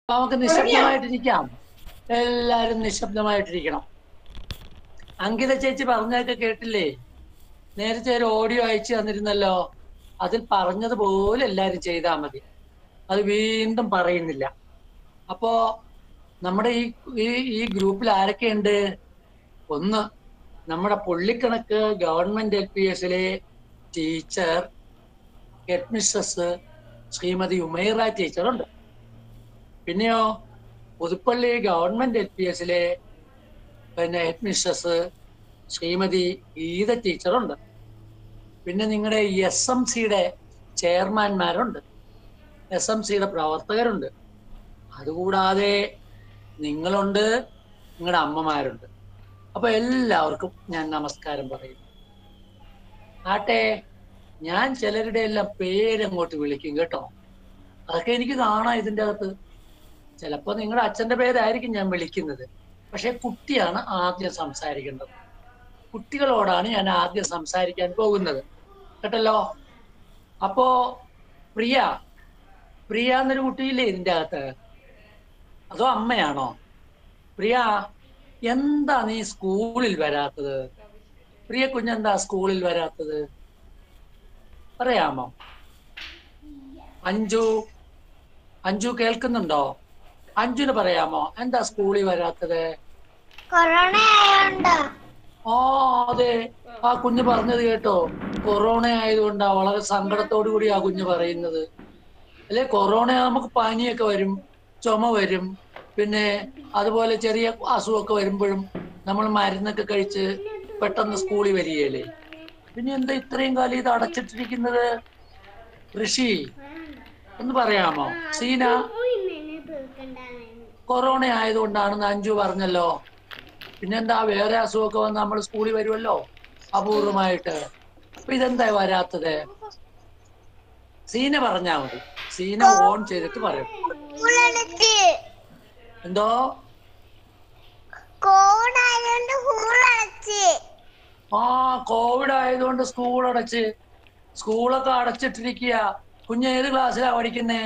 അപ്പൊ നമുക്ക് നിശബ്ദമായിട്ടിരിക്കാം എല്ലാരും നിശബ്ദമായിട്ടിരിക്കണം അങ്കിത ചേച്ചി പറഞ്ഞതൊക്കെ കേട്ടില്ലേ നേരത്തെ ഒരു ഓഡിയോ അയച്ചു തന്നിരുന്നല്ലോ അതിൽ പറഞ്ഞതുപോലെ എല്ലാരും ചെയ്താൽ മതി അത് വീണ്ടും പറയുന്നില്ല അപ്പോ നമ്മുടെ ഈ ഈ- ഈ ഗ്രൂപ്പിൽ ആരൊക്കെയുണ്ട് ഒന്ന് നമ്മുടെ പുള്ളിക്കണക്ക് ഗവൺമെന്റ് എൽ പി എസിലെ teacher head mrs Srimathi Umaira ടീച്ചറുണ്ട് പിന്നെയോ പുതുപ്പള്ളി ഗവൺമെന്റ് എൽ പി എസിലെ പിന്നെ ഹെഡ് മിസ്സസ് ശ്രീമതി ഗീത ടീച്ചറുണ്ട് പിന്നെ നിങ്ങളുടെ എസ് എം സിയുടെ ചെയർമാൻമാരുണ്ട് എസ് എം സിയുടെ പ്രവർത്തകരുണ്ട് അതുകൂടാതെ നിങ്ങളുണ്ട് നിങ്ങളുടെ അമ്മമാരുണ്ട് അപ്പൊ എല്ലാവർക്കും ഞാൻ നമസ്കാരം പറയും ആട്ടെ ഞാൻ ചിലരുടെ എല്ലാം പേരങ്ങോട്ട് വിളിക്കും കേട്ടോ അതൊക്കെ എനിക്ക് കാണാം ഇതിന്റെ അകത്ത് ചിലപ്പോ നിങ്ങളുടെ അച്ഛന്റെ പേരായിരിക്കും ഞാൻ വിളിക്കുന്നത് പക്ഷെ കുട്ടിയാണ് ആദ്യം സംസാരിക്കേണ്ടത് കുട്ടികളോടാണ് ഞാൻ ആദ്യം സംസാരിക്കാൻ പോകുന്നത് കേട്ടല്ലോ അപ്പോ പ്രിയ പ്രിയ എന്നൊരു കുട്ടിയില്ലേ ഇതിന്റെ അകത്ത് അതോ അമ്മയാണോ പ്രിയ എന്താ നീ സ്കൂളിൽ വരാത്തത് പ്രിയ കുഞ്ഞെന്താ സ്കൂളിൽ വരാത്തത് പറയാമോ അഞ്ജു അഞ്ജു കേൾക്കുന്നുണ്ടോ അഞ്ജുന് പറയാമോ എന്താ സ്കൂളിൽ വരാത്തത് കൊറോണ ആയോണ്ടോ ആ അതെ ആ കുഞ്ഞ് പറഞ്ഞത് കേട്ടോ കൊറോണ ആയതുകൊണ്ടാ വളരെ സങ്കടത്തോടു കൂടി ആ കുഞ്ഞ് പറയുന്നത് അല്ലെ കൊറോണ നമുക്ക് പനിയൊക്കെ വരും ചുമ വരും പിന്നെ അതുപോലെ ചെറിയ അസുഖമൊക്കെ വരുമ്പോഴും നമ്മൾ മരുന്നൊക്കെ കഴിച്ച് പെട്ടെന്ന് സ്കൂളിൽ വരികയല്ലേ പിന്നെ എന്താ ഇത്രയും കാലം ഇത് അടച്ചിട്ടിരിക്കുന്നത് ഋഷി ഒന്ന് പറയാമോ സീന കൊറോണ ആയതുകൊണ്ടാണെന്ന് അഞ്ജു പറഞ്ഞല്ലോ പിന്നെന്താ വേറെ അസുഖമൊക്കെ വന്ന് നമ്മൾ സ്കൂളിൽ വരുമല്ലോ അപൂർവമായിട്ട് അപ്പൊ ഇതെന്താ വരാത്തത് സീന പറഞ്ഞാ മതി സീന ഓൺ ചെയ്തിട്ട് പറയും സ്കൂളടച്ച് എന്തോ കോവിഡ് ആയതുകൊണ്ട് സ്കൂളടച്ച് ആ കോവിഡ് ആയതുകൊണ്ട് സ്കൂൾ അടച്ച് സ്കൂളൊക്കെ അടച്ചിട്ടിരിക്കുക കുഞ്ഞ് ഏത് ക്ലാസ്സിലാ പഠിക്കുന്നേ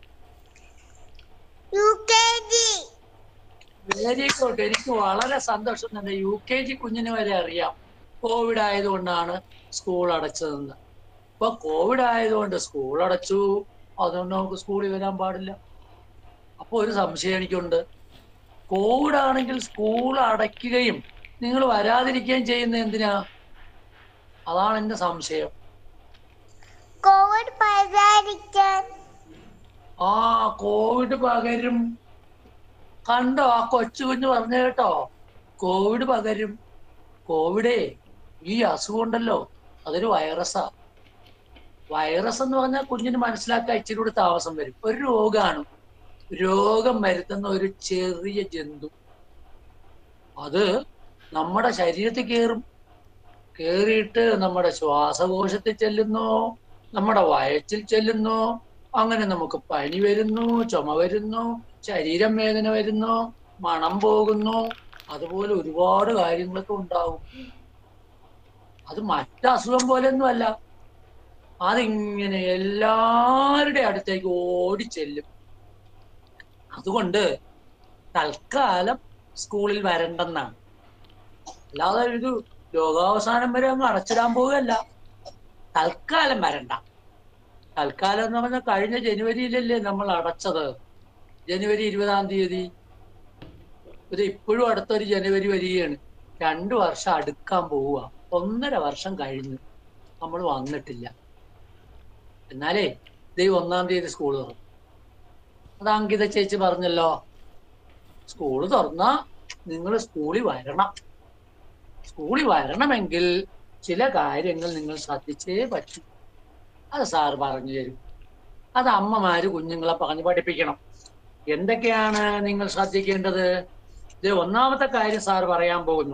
U K G very good എനിക്ക് വളരെ സന്തോഷം തന്നെ യു കെ ജി കുഞ്ഞിന് വരെ അറിയാം കോവിഡ് ആയതുകൊണ്ടാണ് സ്കൂൾ അടച്ചതെന്ന് ഇപ്പൊ കോവിഡ് ആയതുകൊണ്ട് സ്കൂൾ അടച്ചു അതുകൊണ്ട് നമുക്ക് സ്കൂളിൽ വരാൻ പാടില്ല അപ്പൊ ഒരു സംശയം എനിക്കുണ്ട് കോവിഡ് ആണെങ്കിൽ സ്കൂൾ അടയ്ക്കുകയും നിങ്ങൾ വരാതിരിക്കുകയും ചെയ്യുന്നത് എന്തിനാ അതാണ് എന്റെ സംശയം കോവിഡ് പരിഹരിക്കാൻ ആ കോവിഡ് പകരും കണ്ടോ ആ കൊച്ചു കുഞ്ഞ് പറഞ്ഞ കേട്ടോ കോവിഡ് പകരും കോവിഡേ ഈ അസുഖം ഉണ്ടല്ലോ അതൊരു വൈറസാ വൈറസ് എന്ന് പറഞ്ഞാൽ കുഞ്ഞിന് മനസ്സിലാക്കാൻ ഇച്ചിരി കൂടി താമസം വരും ഒരു രോഗമാണ് രോഗം വരുത്തുന്ന ഒരു ചെറിയ ജന്തു അത് നമ്മുടെ ശരീരത്തിൽ കയറും കയറിയിട്ട് നമ്മുടെ ശ്വാസകോശത്തിൽ ചെല്ലുന്നു നമ്മുടെ വയറ്റിൽ ചെല്ലുന്നു അങ്ങനെ നമുക്ക് പനി വരുന്നു ചുമ വരുന്നു ശരീരം വേദന വരുന്നു മണം പോകുന്നു അതുപോലെ ഒരുപാട് കാര്യങ്ങളൊക്കെ ഉണ്ടാവും അത് മറ്റു അസുഖം പോലെയൊന്നും അല്ല അതിങ്ങനെ എല്ലാവരുടെ അടുത്തേക്ക് ഓടി ചെല്ലും അതുകൊണ്ട് തൽക്കാലം സ്കൂളിൽ വരണ്ടെന്നാണ് അല്ലാതെ ഒരു രോഗാവസാനം വരെ അങ്ങ് അടച്ചിടാൻ പോവുകയല്ല തൽക്കാലം വരണ്ട തൽക്കാലം എന്ന് പറഞ്ഞാൽ കഴിഞ്ഞ ജനുവരിയിലല്ലേ നമ്മൾ അടച്ചത് ജനുവരി ഇരുപതാം തീയതി ഇത് ഇപ്പോഴും അടുത്തൊരു ജനുവരി വരികയാണ് രണ്ടു വർഷം അടുക്കാൻ പോവുക ഒന്നര വർഷം കഴിഞ്ഞു നമ്മൾ വന്നിട്ടില്ല എന്നാലേ ദൈവം ഒന്നാം തീയതി സ്കൂൾ തുറന്നു അത് അങ്കിത ചേച്ചി പറഞ്ഞല്ലോ സ്കൂൾ തുറന്നാ നിങ്ങൾ സ്കൂളിൽ വരണം സ്കൂളിൽ വരണമെങ്കിൽ ചില കാര്യങ്ങൾ നിങ്ങൾ ശ്രദ്ധിച്ചേ പറ്റൂ അത് സാർ പറഞ്ഞു തരും അത് അമ്മമാര് കുഞ്ഞുങ്ങളെ പറഞ്ഞു പഠിപ്പിക്കണം എന്തൊക്കെയാണ് നിങ്ങൾ ശ്രദ്ധിക്കേണ്ടത് ഇത് ഒന്നാമത്തെ കാര്യം സാർ പറയാൻ പോകുന്നു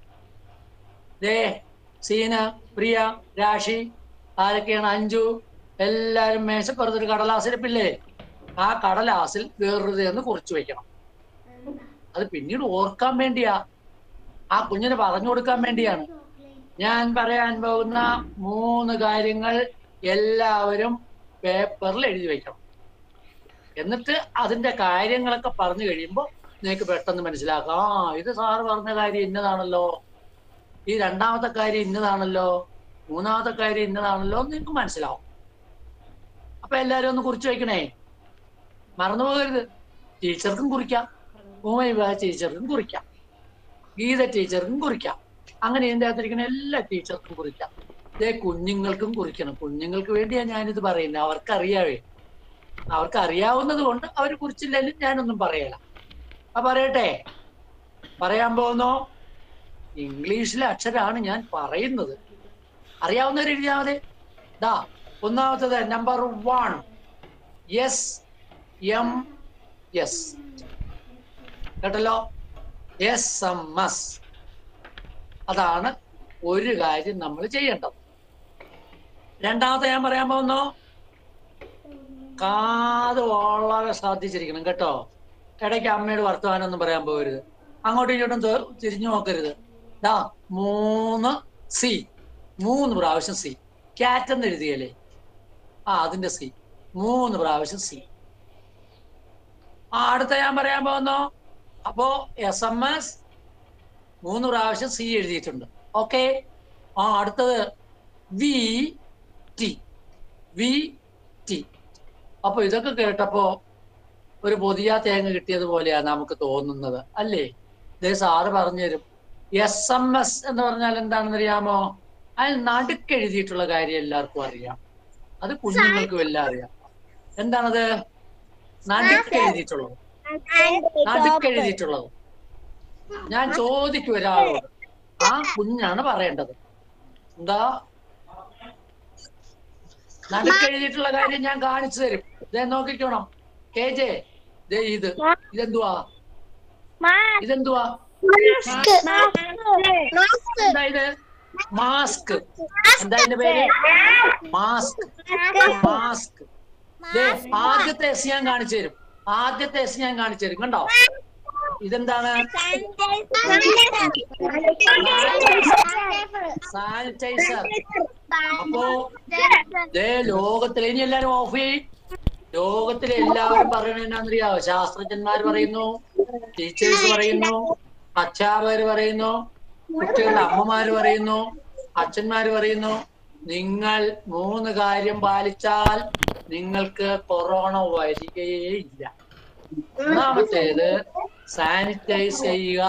ദേ സീന പ്രിയ രാശി ആരൊക്കെയാണ് അഞ്ജു എല്ലാരും മേശപ്പുറത്തൊരു കടലാസിരിപ്പില്ലേ ആ കടലാസിൽ വേറൊരു എന്ന് കുറിച്ചു വെക്കണം അത് പിന്നീട് ഓർക്കാൻ വേണ്ടിയാ ആ കുഞ്ഞിന് പറഞ്ഞു കൊടുക്കാൻ വേണ്ടിയാണ് ഞാൻ പറയാൻ പോകുന്ന മൂന്ന് കാര്യങ്ങൾ എല്ലാവരും പേപ്പറിൽ എഴുതി വെക്കണം എന്നിട്ട് അതിന്റെ കാര്യങ്ങളൊക്കെ പറഞ്ഞു കഴിയുമ്പോൾ നിങ്ങൾക്ക് പെട്ടെന്ന് മനസ്സിലാക്കാം ആ ഇത് സാറ് പറഞ്ഞ കാര്യം ഇന്നതാണല്ലോ ഈ രണ്ടാമത്തെ കാര്യം ഇന്നതാണല്ലോ മൂന്നാമത്തെ കാര്യം ഇന്നതാണല്ലോ എന്ന് നിങ്ങൾക്ക് മനസ്സിലാവും അപ്പൊ എല്ലാരും ഒന്ന് കുറിച്ച് വെക്കണേ മറന്നു പോകരുത് ടീച്ചർക്കും കുറിക്കാം ഭൂമി ടീച്ചർക്കും കുറിക്കാം ഗീത ടീച്ചർക്കും കുറിക്കാം അങ്ങനെ ഇതിൻ്റെ അകത്തിരിക്കുന്ന എല്ലാ ടീച്ചർക്കും കുറിക്കാം ഇതേ കുഞ്ഞുങ്ങൾക്കും കുറിക്കണം കുഞ്ഞുങ്ങൾക്ക് വേണ്ടിയാണ് ഞാനിത് പറയുന്നത് അവർക്കറിയാവേ അവർക്ക് അറിയാവുന്നത് കൊണ്ട് അവർ കുറിച്ചില്ലെങ്കിലും ഞാനൊന്നും പറയല അപ്പൊ പറയട്ടെ പറയാൻ പോകുന്നോ ഇംഗ്ലീഷിലെ അക്ഷരമാണ് ഞാൻ പറയുന്നത് അറിയാവുന്നവർ എഴുതിയാൽ മതി ദാ ഒന്നാമത്തത് number one S M S കേട്ടല്ലോ എസ് എം എസ് അതാണ് ഒരു കാര്യം നമ്മൾ ചെയ്യേണ്ടത് രണ്ടാമത്തെ ഞാൻ പറയാൻ പോകുന്നു കാത് വളരെ ശ്രദ്ധിച്ചിരിക്കണം കേട്ടോ ഇടയ്ക്ക് അമ്മയോട് വർത്തമാനമൊന്നും പറയാൻ പോകരുത് അങ്ങോട്ടും ഇങ്ങോട്ടും തി- തിരിഞ്ഞു നോക്കരുത് ദാ മൂന്ന് സി മൂന്ന് പ്രാവശ്യം സി ക്യാറ്റ് എന്ന് എഴുതിയല്ലേ ആ അതിന്റെ സി മൂന്ന് പ്രാവശ്യം സി ആ അടുത്ത ഞാൻ പറയാൻ പോകുന്നു അപ്പോ എസ് എം എസ് മൂന്ന് പ്രാവശ്യം സി എഴുതിയിട്ടുണ്ട് ഓക്കെ ആ അടുത്തത് വി ടി വി ടി അപ്പൊ ഇതൊക്കെ കേട്ടപ്പോ ഒരു പുതിയ തേങ്ങ കിട്ടിയത് പോലെയാണ് നമുക്ക് തോന്നുന്നത് അല്ലേ ഇതേ സാറ് പറഞ്ഞു തരും എസ് എം എസ് എന്ന് പറഞ്ഞാൽ എന്താണെന്ന് അറിയാമോ അതിൽ നടുക്കെഴുതിയിട്ടുള്ള കാര്യം എല്ലാവർക്കും അറിയാം അത് കുഞ്ഞുങ്ങൾക്കും എല്ലാം അറിയാം എന്താണത് നടുക്കെഴുതിയിട്ടുള്ളത് നടുക്കെഴുതിയിട്ടുള്ളത് ഞാൻ ചോദിക്കും ഒരാളോട് ആ കുഞ്ഞാണ് പറയേണ്ടത് എന്താ നടുക്കെഴുതിയിട്ടുള്ള കാര്യം ഞാൻ കാണിച്ചു തരും ഇതേ നോക്കിക്കോണം കെ ജെ ദേ ഇത് ഇതെന്തുവാ ഇതെന്തുവാ എന്താ ഇത് മാസ്ക് എന്താ ഇതിന്റെ പേര് മാസ്ക് മാസ്ക് ദേ ആദ്യത്തെ എസ് ഞാൻ കാണിച്ചു തരും ആദ്യത്തെ എസ് ഞാൻ കാണിച്ചു തരും കണ്ടോ ഇതെന്താണ് സാനിറ്റൈസർ അപ്പോ ദേ ലോകത്തിലെ ഇനി എല്ലാരും ഓഫ് ചെയ്യും ലോകത്തിലെ എല്ലാവരും പറയണത് എന്നാന്നറിയാവോ ശാസ്ത്രജ്ഞന്മാർ പറയുന്നു ടീച്ചേഴ്സ് പറയുന്നു അധ്യാപകർ പറയുന്നു കുട്ടികളുടെ അമ്മമാര് പറയുന്നു അച്ഛന്മാര് പറയുന്നു നിങ്ങൾ മൂന്ന് കാര്യം പാലിച്ചാൽ നിങ്ങൾക്ക് കൊറോണ വരികയില്ല ഒന്നാമത്തേത് സാനിറ്റൈസ് ചെയ്യുക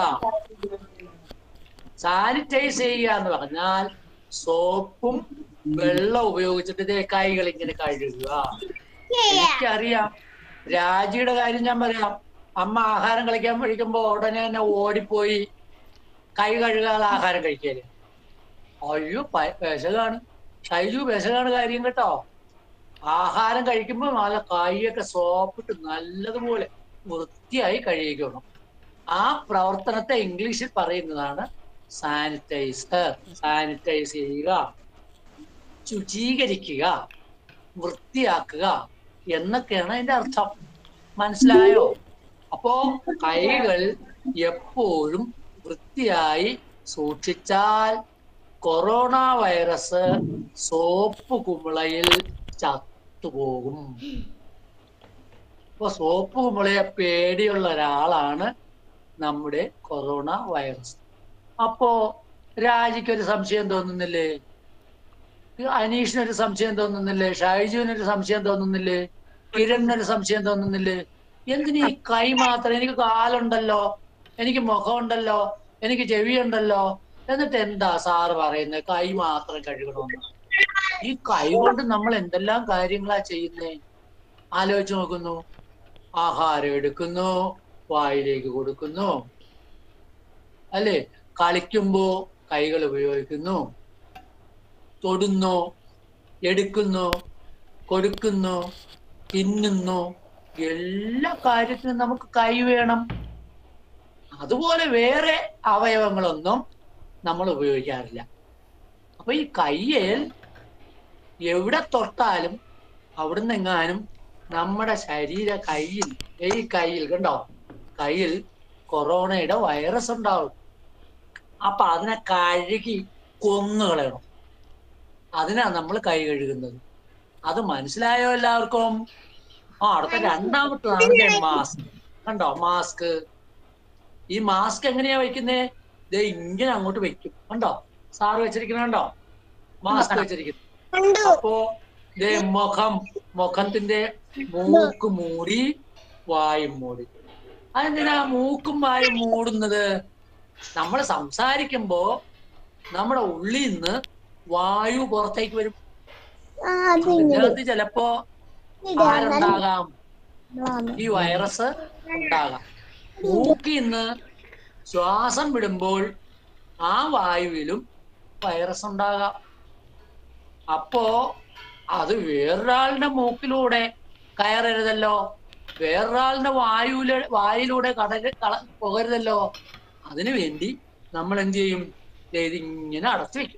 സാനിറ്റൈസ് ചെയ്യുക എന്ന് പറഞ്ഞാൽ സോപ്പും വെള്ളം ഉപയോഗിച്ചിട്ട് ഇതേ കൈകൾ ഇങ്ങനെ കഴുകുക എനിക്കറിയാം രാജിയുടെ കാര്യം ഞാൻ പറയാം അമ്മ ആഹാരം കഴിക്കാൻ കഴിക്കുമ്പോ ഉടനെ തന്നെ ഓടിപ്പോയി കൈ കഴുകാതെ ആഹാരം കഴിക്കല് അയ്യോ പ- വിശകാണ് ഷൈജു വിശകാണ് കാര്യം കേട്ടോ ആഹാരം കഴിക്കുമ്പോൾ നല്ല കൈയൊക്കെ സോപ്പിട്ട് നല്ലതുപോലെ വൃത്തിയായി കഴുകിക്കണം ആ പ്രവർത്തനത്തെ ഇംഗ്ലീഷിൽ പറയുന്നതാണ് സാനിറ്റൈസർ സാനിറ്റൈസ് ചെയ്യുക ശുചീകരിക്കുക വൃത്തിയാക്കുക എന്നൊക്കെയാണ് അതിന്റെ അർത്ഥം മനസ്സിലായോ അപ്പോ കൈകൾ എപ്പോഴും വൃത്തിയായി സൂക്ഷിച്ചാൽ കൊറോണ വൈറസ് സോപ്പ് കുമിളയിൽ ചത്തുപോകും അപ്പൊ സോപ്പ് കുമിളയെ പേടിയുള്ള ഒരാളാണ് നമ്മുടെ കൊറോണ വൈറസ് അപ്പോ രാജിക്ക് ഒരു സംശയം തോന്നുന്നില്ലേ അനീഷിനൊരു സംശയം തോന്നുന്നില്ലേ ഷൈജുവിനൊരു സംശയം തോന്നുന്നില്ലേ കിരണിനൊരു സംശയം തോന്നുന്നില്ലേ എന്തിനീ ഈ കൈ മാത്രം എനിക്ക് കാലുണ്ടല്ലോ എനിക്ക് മുഖമുണ്ടല്ലോ എനിക്ക് ചെവിയുണ്ടല്ലോ എന്നിട്ട് എന്താ സാറ് പറയുന്നത് കൈ മാത്രം കഴുകണമെന്ന് ഈ കൈ കൊണ്ട് നമ്മൾ എന്തെല്ലാം കാര്യങ്ങളാ ചെയ്യുന്നേ ആലോചിച്ച് നോക്കുന്നു ആഹാരം എടുക്കുന്നു വായിലേക്ക് കൊടുക്കുന്നു അല്ലേ കളിക്കുമ്പോ കൈകൾ ഉപയോഗിക്കുന്നു തൊടുന്നു എടുക്കുന്നു കൊടുക്കുന്നു തിന്നുന്നു എല്ലാ കാര്യത്തിനും നമുക്ക് കൈ വേണം അതുപോലെ വേറെ അവയവങ്ങളൊന്നും നമ്മൾ ഉപയോഗിക്കാറില്ല അപ്പൊ ഈ കയ്യിൽ എവിടെ തൊട്ടാലും അവിടുന്ന് എങ്ങാനും നമ്മുടെ ശരീര കയ്യിൽ ഈ കയ്യിൽ കണ്ടോ കയ്യിൽ കൊറോണയുടെ വൈറസ് ഉണ്ടാവും അപ്പൊ അതിനെ കഴുകി കൊന്നു കളയണം അതിനാ നമ്മൾ കൈ കഴുകുന്നത് അത് മനസ്സിലായോ എല്ലാവർക്കും ആ അടുത്ത രണ്ടാമത്തതാണ് മാസ്ക് കണ്ടോ മാസ്ക് ഈ മാസ്ക് എങ്ങനെയാ വെക്കുന്നേ ദേ ഇങ്ങനെ അങ്ങോട്ട് വെക്കും കണ്ടോ സാറ് വെച്ചിരിക്കുന്ന കണ്ടോ മാസ്ക് വെച്ചിരിക്കുന്നു കണ്ടു അപ്പോ ദേ മുഖം മുഖത്തിന്റെ മൂക്ക് മൂടി വായും മൂടി അതെന്തിനാ മൂക്കും വായും മൂടുന്നത് നമ്മൾ സംസാരിക്കുമ്പോ നമ്മുടെ ഉള്ളിൽ നിന്ന് വായു പുറത്തേക്ക് വരും ആ അത് അതിനകത്ത് ചിലപ്പോ ഇടാം ആരുണ്ടാകാം ഈ വൈറസ് ഉണ്ടാകാം മൂക്കിൽ നിന്ന് ശ്വാസം വിടുമ്പോൾ ആ വായുവിലും വൈറസ് ഉണ്ടാകാം അപ്പോ അത് വേറൊരാളുടെ മൂക്കിലൂടെ കയറരുതല്ലോ വേറൊരാളുടെ വായുവിലെ വായിലൂടെ കടല് കള പോകരുതല്ലോ അതിനു വേണ്ടി നമ്മൾ എന്ത് ചെയ്യും ദേ ഇതിങ്ങനെ അടച്ചു വെക്കും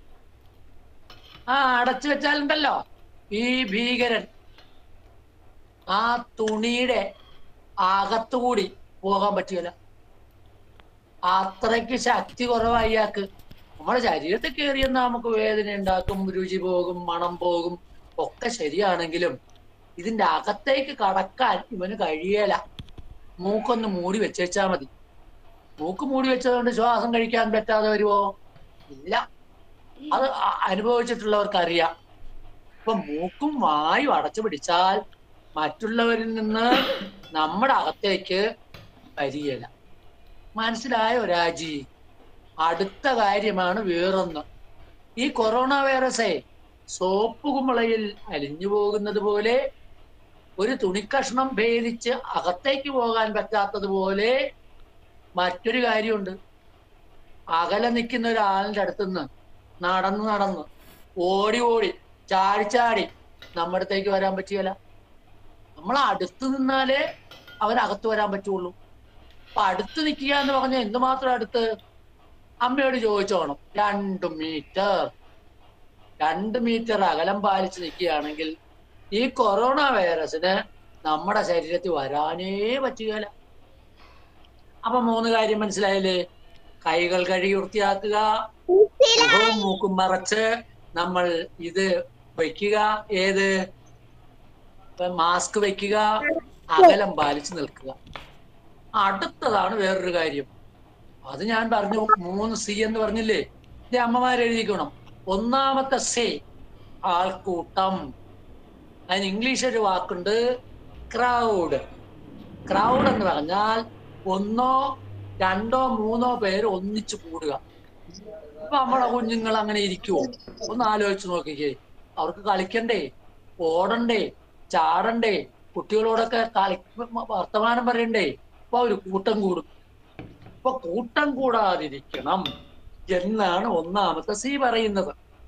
ആ അടച്ചു വെച്ചാലുണ്ടല്ലോ ഈ ഭീകരൻ ആ തുണിയുടെ അകത്തുകൂടി പോകാൻ പറ്റില്ല അത്രയ്ക്ക് ശക്തി കുറവായി ഇയാൾക്ക് നമ്മുടെ ശരീരത്തിൽ കയറിയെന്ന് നമുക്ക് വേദന ഉണ്ടാക്കും രുചി പോകും മണം പോകും ഒക്കെ ശരിയാണെങ്കിലും ഇതിന്റെ അകത്തേക്ക് കടക്കാൻ ഇവന് കഴിയേല മൂക്കൊന്ന് മൂടി വെച്ചേച്ചാ മതി മൂക്ക് മൂടി വെച്ചതുകൊണ്ട് ശ്വാസം കഴിക്കാൻ പറ്റാതെ വരുമോ ഇല്ല അത് അ- അനുഭവിച്ചിട്ടുള്ളവർക്ക് അറിയാം ഇപ്പൊ മൂക്കും വായും അടച്ചു പിടിച്ചാൽ മറ്റുള്ളവരിൽ നിന്ന് നമ്മുടെ അകത്തേക്ക് വരികയില്ല മനസ്സിലായോ രാജി അടുത്ത കാര്യമാണ് വേറൊന്ന് ഈ കൊറോണ വൈറസേ സോപ്പ് കുമ്പളയിൽ അലിഞ്ഞു പോകുന്നത് പോലെ ഒരു തുണിക്കഷ്ണം ഭേദിച്ച് അകത്തേക്ക് പോകാൻ പറ്റാത്തതുപോലെ മറ്റൊരു കാര്യമുണ്ട് അകലെ നിൽക്കുന്ന ഒരാളിന്റെ അടുത്തുനിന്ന് നടന്ന് നടന്ന് ഓടി ഓടി ചാടി ചാടി നമ്മുടെ അടുത്തേക്ക് വരാൻ പറ്റിയല്ല നമ്മൾ അടുത്ത് നിന്നാലേ അവൻ അകത്ത് വരാൻ പറ്റുള്ളൂ അപ്പൊ അടുത്ത് നിൽക്കുക എന്ന് പറഞ്ഞാൽ എന്തുമാത്രം അടുത്ത് അമ്മയോട് ചോദിച്ചോണം രണ്ട് മീറ്റർ രണ്ട് മീറ്റർ അകലം പാലിച്ച് നിൽക്കുകയാണെങ്കിൽ ഈ കൊറോണ വൈറസിന് നമ്മുടെ ശരീരത്തിൽ വരാനേ പറ്റുകയില്ല അപ്പൊ മൂന്ന് കാര്യം മനസ്സിലായില്ലേ കൈകൾ കഴുകി വൃത്തിയാക്കുക മുഖവും മൂക്കും മറച്ച് നമ്മൾ ഇത് വയ്ക്കുക ഏത് മാസ്ക് വെക്കുക അകലം പാലിച്ച് നിൽക്കുക അടുത്തതാണ് വേറൊരു കാര്യം അത് ഞാൻ പറഞ്ഞു മൂന്ന് സി എന്ന് പറഞ്ഞില്ലേ ഇത് അമ്മമാർ എഴുതിക്കണം ഒന്നാമത്തെ സി ആൾക്കൂട്ടം അതിന് ഇംഗ്ലീഷ് ഒരു വാക്കുണ്ട് ക്രൗഡ് ക്രൗഡ് എന്ന് പറഞ്ഞാൽ ഒന്നോ രണ്ടോ മൂന്നോ പേര് ഒന്നിച്ചു കൂടുക അപ്പൊ നമ്മുടെ കുഞ്ഞുങ്ങൾ അങ്ങനെ ഇരിക്കുവോ ഒന്ന് ആലോചിച്ച് നോക്കിക്കേ അവർക്ക് കളിക്കണ്ടേ ഓടണ്ടേ ചാടണ്ടേ കുട്ടികളോടൊക്കെ കളി വർത്തമാനം പറയണ്ടേ അപ്പൊ അവര് കൂട്ടം കൂടും അപ്പൊ കൂട്ടം കൂടാതിരിക്കണം എന്നാണ് ഒന്നാമത്തെ സി പറയുന്നത്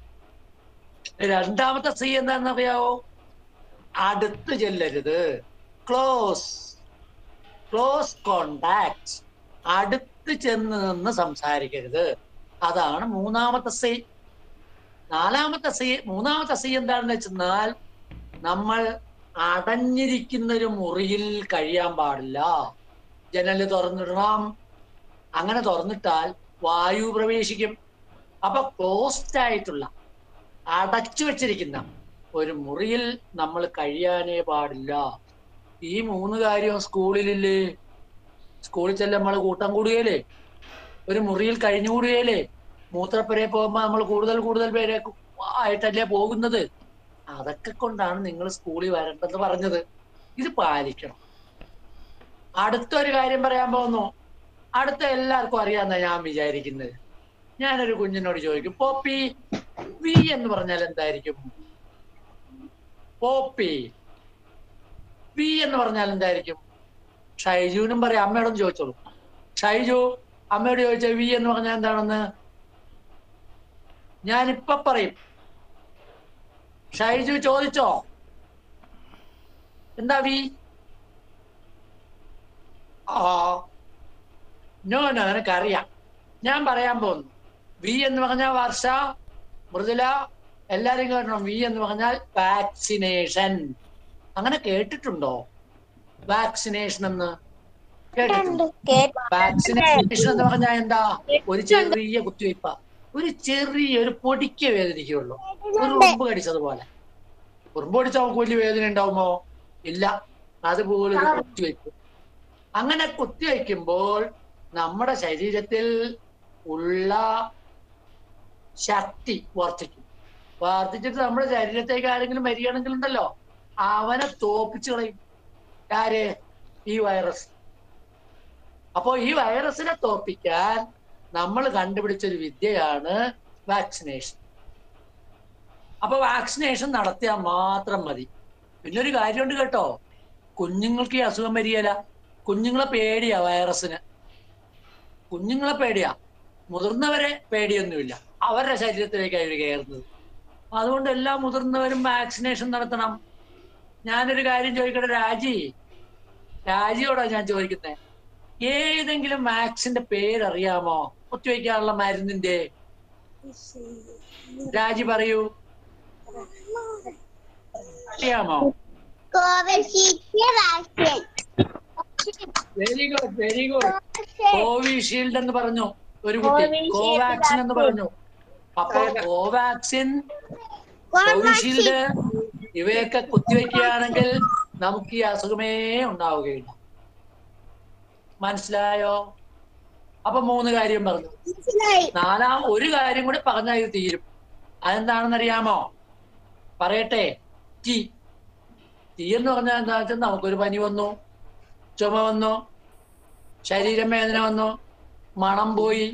രണ്ടാമത്തെ സി എന്താണെന്നറിയാവോ അടുത്ത് ചെല്ലരുത് ക്ലോസ് ക്ലോസ് കോണ്ടാക്ട് അടുത്ത് ചെന്ന് നിന്ന് സംസാരിക്കരുത് അതാണ് മൂന്നാമത്തെ സി നാലാമത്തെ സി മൂന്നാമത്തെ സി എന്താണെന്ന് വെച്ചെന്നാൽ നമ്മൾ അടഞ്ഞിരിക്കുന്ന ഒരു മുറിയിൽ കഴിയാൻ പാടില്ല ജനല് തുറന്നിടണം അങ്ങനെ തുറന്നിട്ടാൽ വായു പ്രവേശിക്കും അപ്പൊ ക്ലോസ്ഡ് ആയിട്ടുള്ള അടച്ചു വെച്ചിരിക്കുന്ന ഒരു മുറിയിൽ നമ്മൾ കഴിയാനേ പാടില്ല ഈ മൂന്ന് കാര്യം സ്കൂളിലില്ലേ സ്കൂളിൽ ചെല്ലുമ്പോൾ നമ്മൾ കൂട്ടം കൂടുകയില്ലേ ഒരു മുറിയിൽ കഴിഞ്ഞുകൂടുകയില്ലേ മൂത്രപ്പുരയെ പോകുമ്പോൾ നമ്മൾ കൂടുതൽ കൂടുതൽ പേരെ ആയിട്ടല്ലേ പോകുന്നത് അതൊക്കെ കൊണ്ടാണ് നിങ്ങൾ സ്കൂളിൽ വരേണ്ടത് പറഞ്ഞത് ഇത് പാലിക്കണം അടുത്തൊരു കാര്യം പറയാൻ പോകുന്നു അടുത്ത എല്ലാവർക്കും അറിയാമെന്നാ ഞാൻ വിചാരിക്കുന്നത് ഞാനൊരു കുഞ്ഞിനോട് ചോദിക്കും പോപ്പി വി എന്ന് പറഞ്ഞാൽ എന്തായിരിക്കും പോപ്പി വി എന്ന് പറഞ്ഞാൽ എന്തായിരിക്കും ഷൈജുവിനും പറയാം അമ്മയോടും ചോദിച്ചോളൂ ഷൈജു അമ്മയോട് ചോദിച്ച വി എന്ന് പറഞ്ഞാൽ എന്താണെന്ന് ഞാനിപ്പൊ പറയും ഷൈജു ചോദിച്ചോ എന്താ വി ആ നോ നോ എനിക്കറിയാം ഞാൻ പറയാൻ പോകുന്നു വി എന്ന് പറഞ്ഞാൽ വർഷ മൃദുല എല്ലാരും കേട്ടണം വി എന്ന് പറഞ്ഞാൽ വാക്സിനേഷൻ അങ്ങനെ കേട്ടിട്ടുണ്ടോ വാക്സിനേഷൻ എന്ന് കേട്ടിട്ടുണ്ടോ വാക്സിനേഷൻ എന്ന് പറഞ്ഞാൽ എന്താ ഒരു ചെറിയ കുത്തിവയ്പ ഒരു ചെറിയ ഒരു പൊടിക്ക് വേദനിക്കുള്ളൂ ഒരു ഉറുമ്പ് കടിച്ചതുപോലെ ഉറുമ്പ് കടിച്ചാൽ നമുക്ക് വലിയ വേദന ഉണ്ടാവുമോ ഇല്ല അതുപോലെ ഇത് കുത്തിവെക്കും അങ്ങനെ കുത്തിവെക്കുമ്പോൾ നമ്മുടെ ശരീരത്തിൽ ഉള്ള ശക്തി വർദ്ധിക്കും വർദ്ധിച്ചിട്ട് നമ്മുടെ ശരീരത്തേക്ക് ആരെങ്കിലും വരികയാണെങ്കിൽ ഉണ്ടല്ലോ അവനെ തോപ്പിച്ചു കളയും ആര് ഈ വൈറസ് അപ്പോ ഈ വൈറസിനെ തോപ്പിക്കാൻ നമ്മൾ കണ്ടുപിടിച്ചൊരു വിദ്യയാണ് വാക്സിനേഷൻ അപ്പൊ വാക്സിനേഷൻ നടത്തിയാൽ മാത്രം മതി പിന്നെ ഒരു കാര്യമുണ്ട് കേട്ടോ കുഞ്ഞുങ്ങൾക്ക് ഈ അസുഖം വരികയില്ല കുഞ്ഞുങ്ങളെ പേടിയാ വൈറസിന് കുഞ്ഞുങ്ങളെ പേടിയാ മുതിർന്നവരെ പേടിയൊന്നുമില്ല അവരുടെ ശരീരത്തിലേക്കാണ് ഇവർ കയറുന്നത് അതുകൊണ്ട് എല്ലാ മുതിർന്നവരും വാക്സിനേഷൻ നടത്തണം ഞാനൊരു കാര്യം ചോദിക്കട്ടെ രാജി രാജിയോടാ ഞാൻ ചോദിക്കുന്നത് ഏതെങ്കിലും വാക്സിന്റെ പേരറിയാമോ കുത്തിവെക്കാനുള്ള മരുന്നിന്റെ രാജി പറയൂ അറിയാമോ Covishield vaccine very good very good Covishield എന്ന് പറഞ്ഞു ഒരു കുട്ടി കോവിഷീൽഡ് കോവാക്സിൻ എന്ന് പറഞ്ഞു അപ്പൊ കോവാക്സിൻ കോവിഷീൽഡ് ഇവയൊക്കെ കുത്തിവെക്കുകയാണെങ്കിൽ നമുക്ക് ഈ അസുഖമേ ഉണ്ടാവുകയില്ല മനസ്സിലായോ അപ്പൊ മൂന്ന് കാര്യം പറഞ്ഞു മനസ്സിലായി നാലാം ഒരു കാര്യം കൂടി പറഞ്ഞാൽ ഇത് തീരും അതെന്താണെന്ന് അറിയാമോ പറയട്ടെ ടി ടി എന്ന് പറഞ്ഞാൽ എന്താ വെച്ചാൽ നമുക്കൊരു പനി വന്നു ചുമ വന്നു ശരീരം വേദന വന്നു മണം പോയി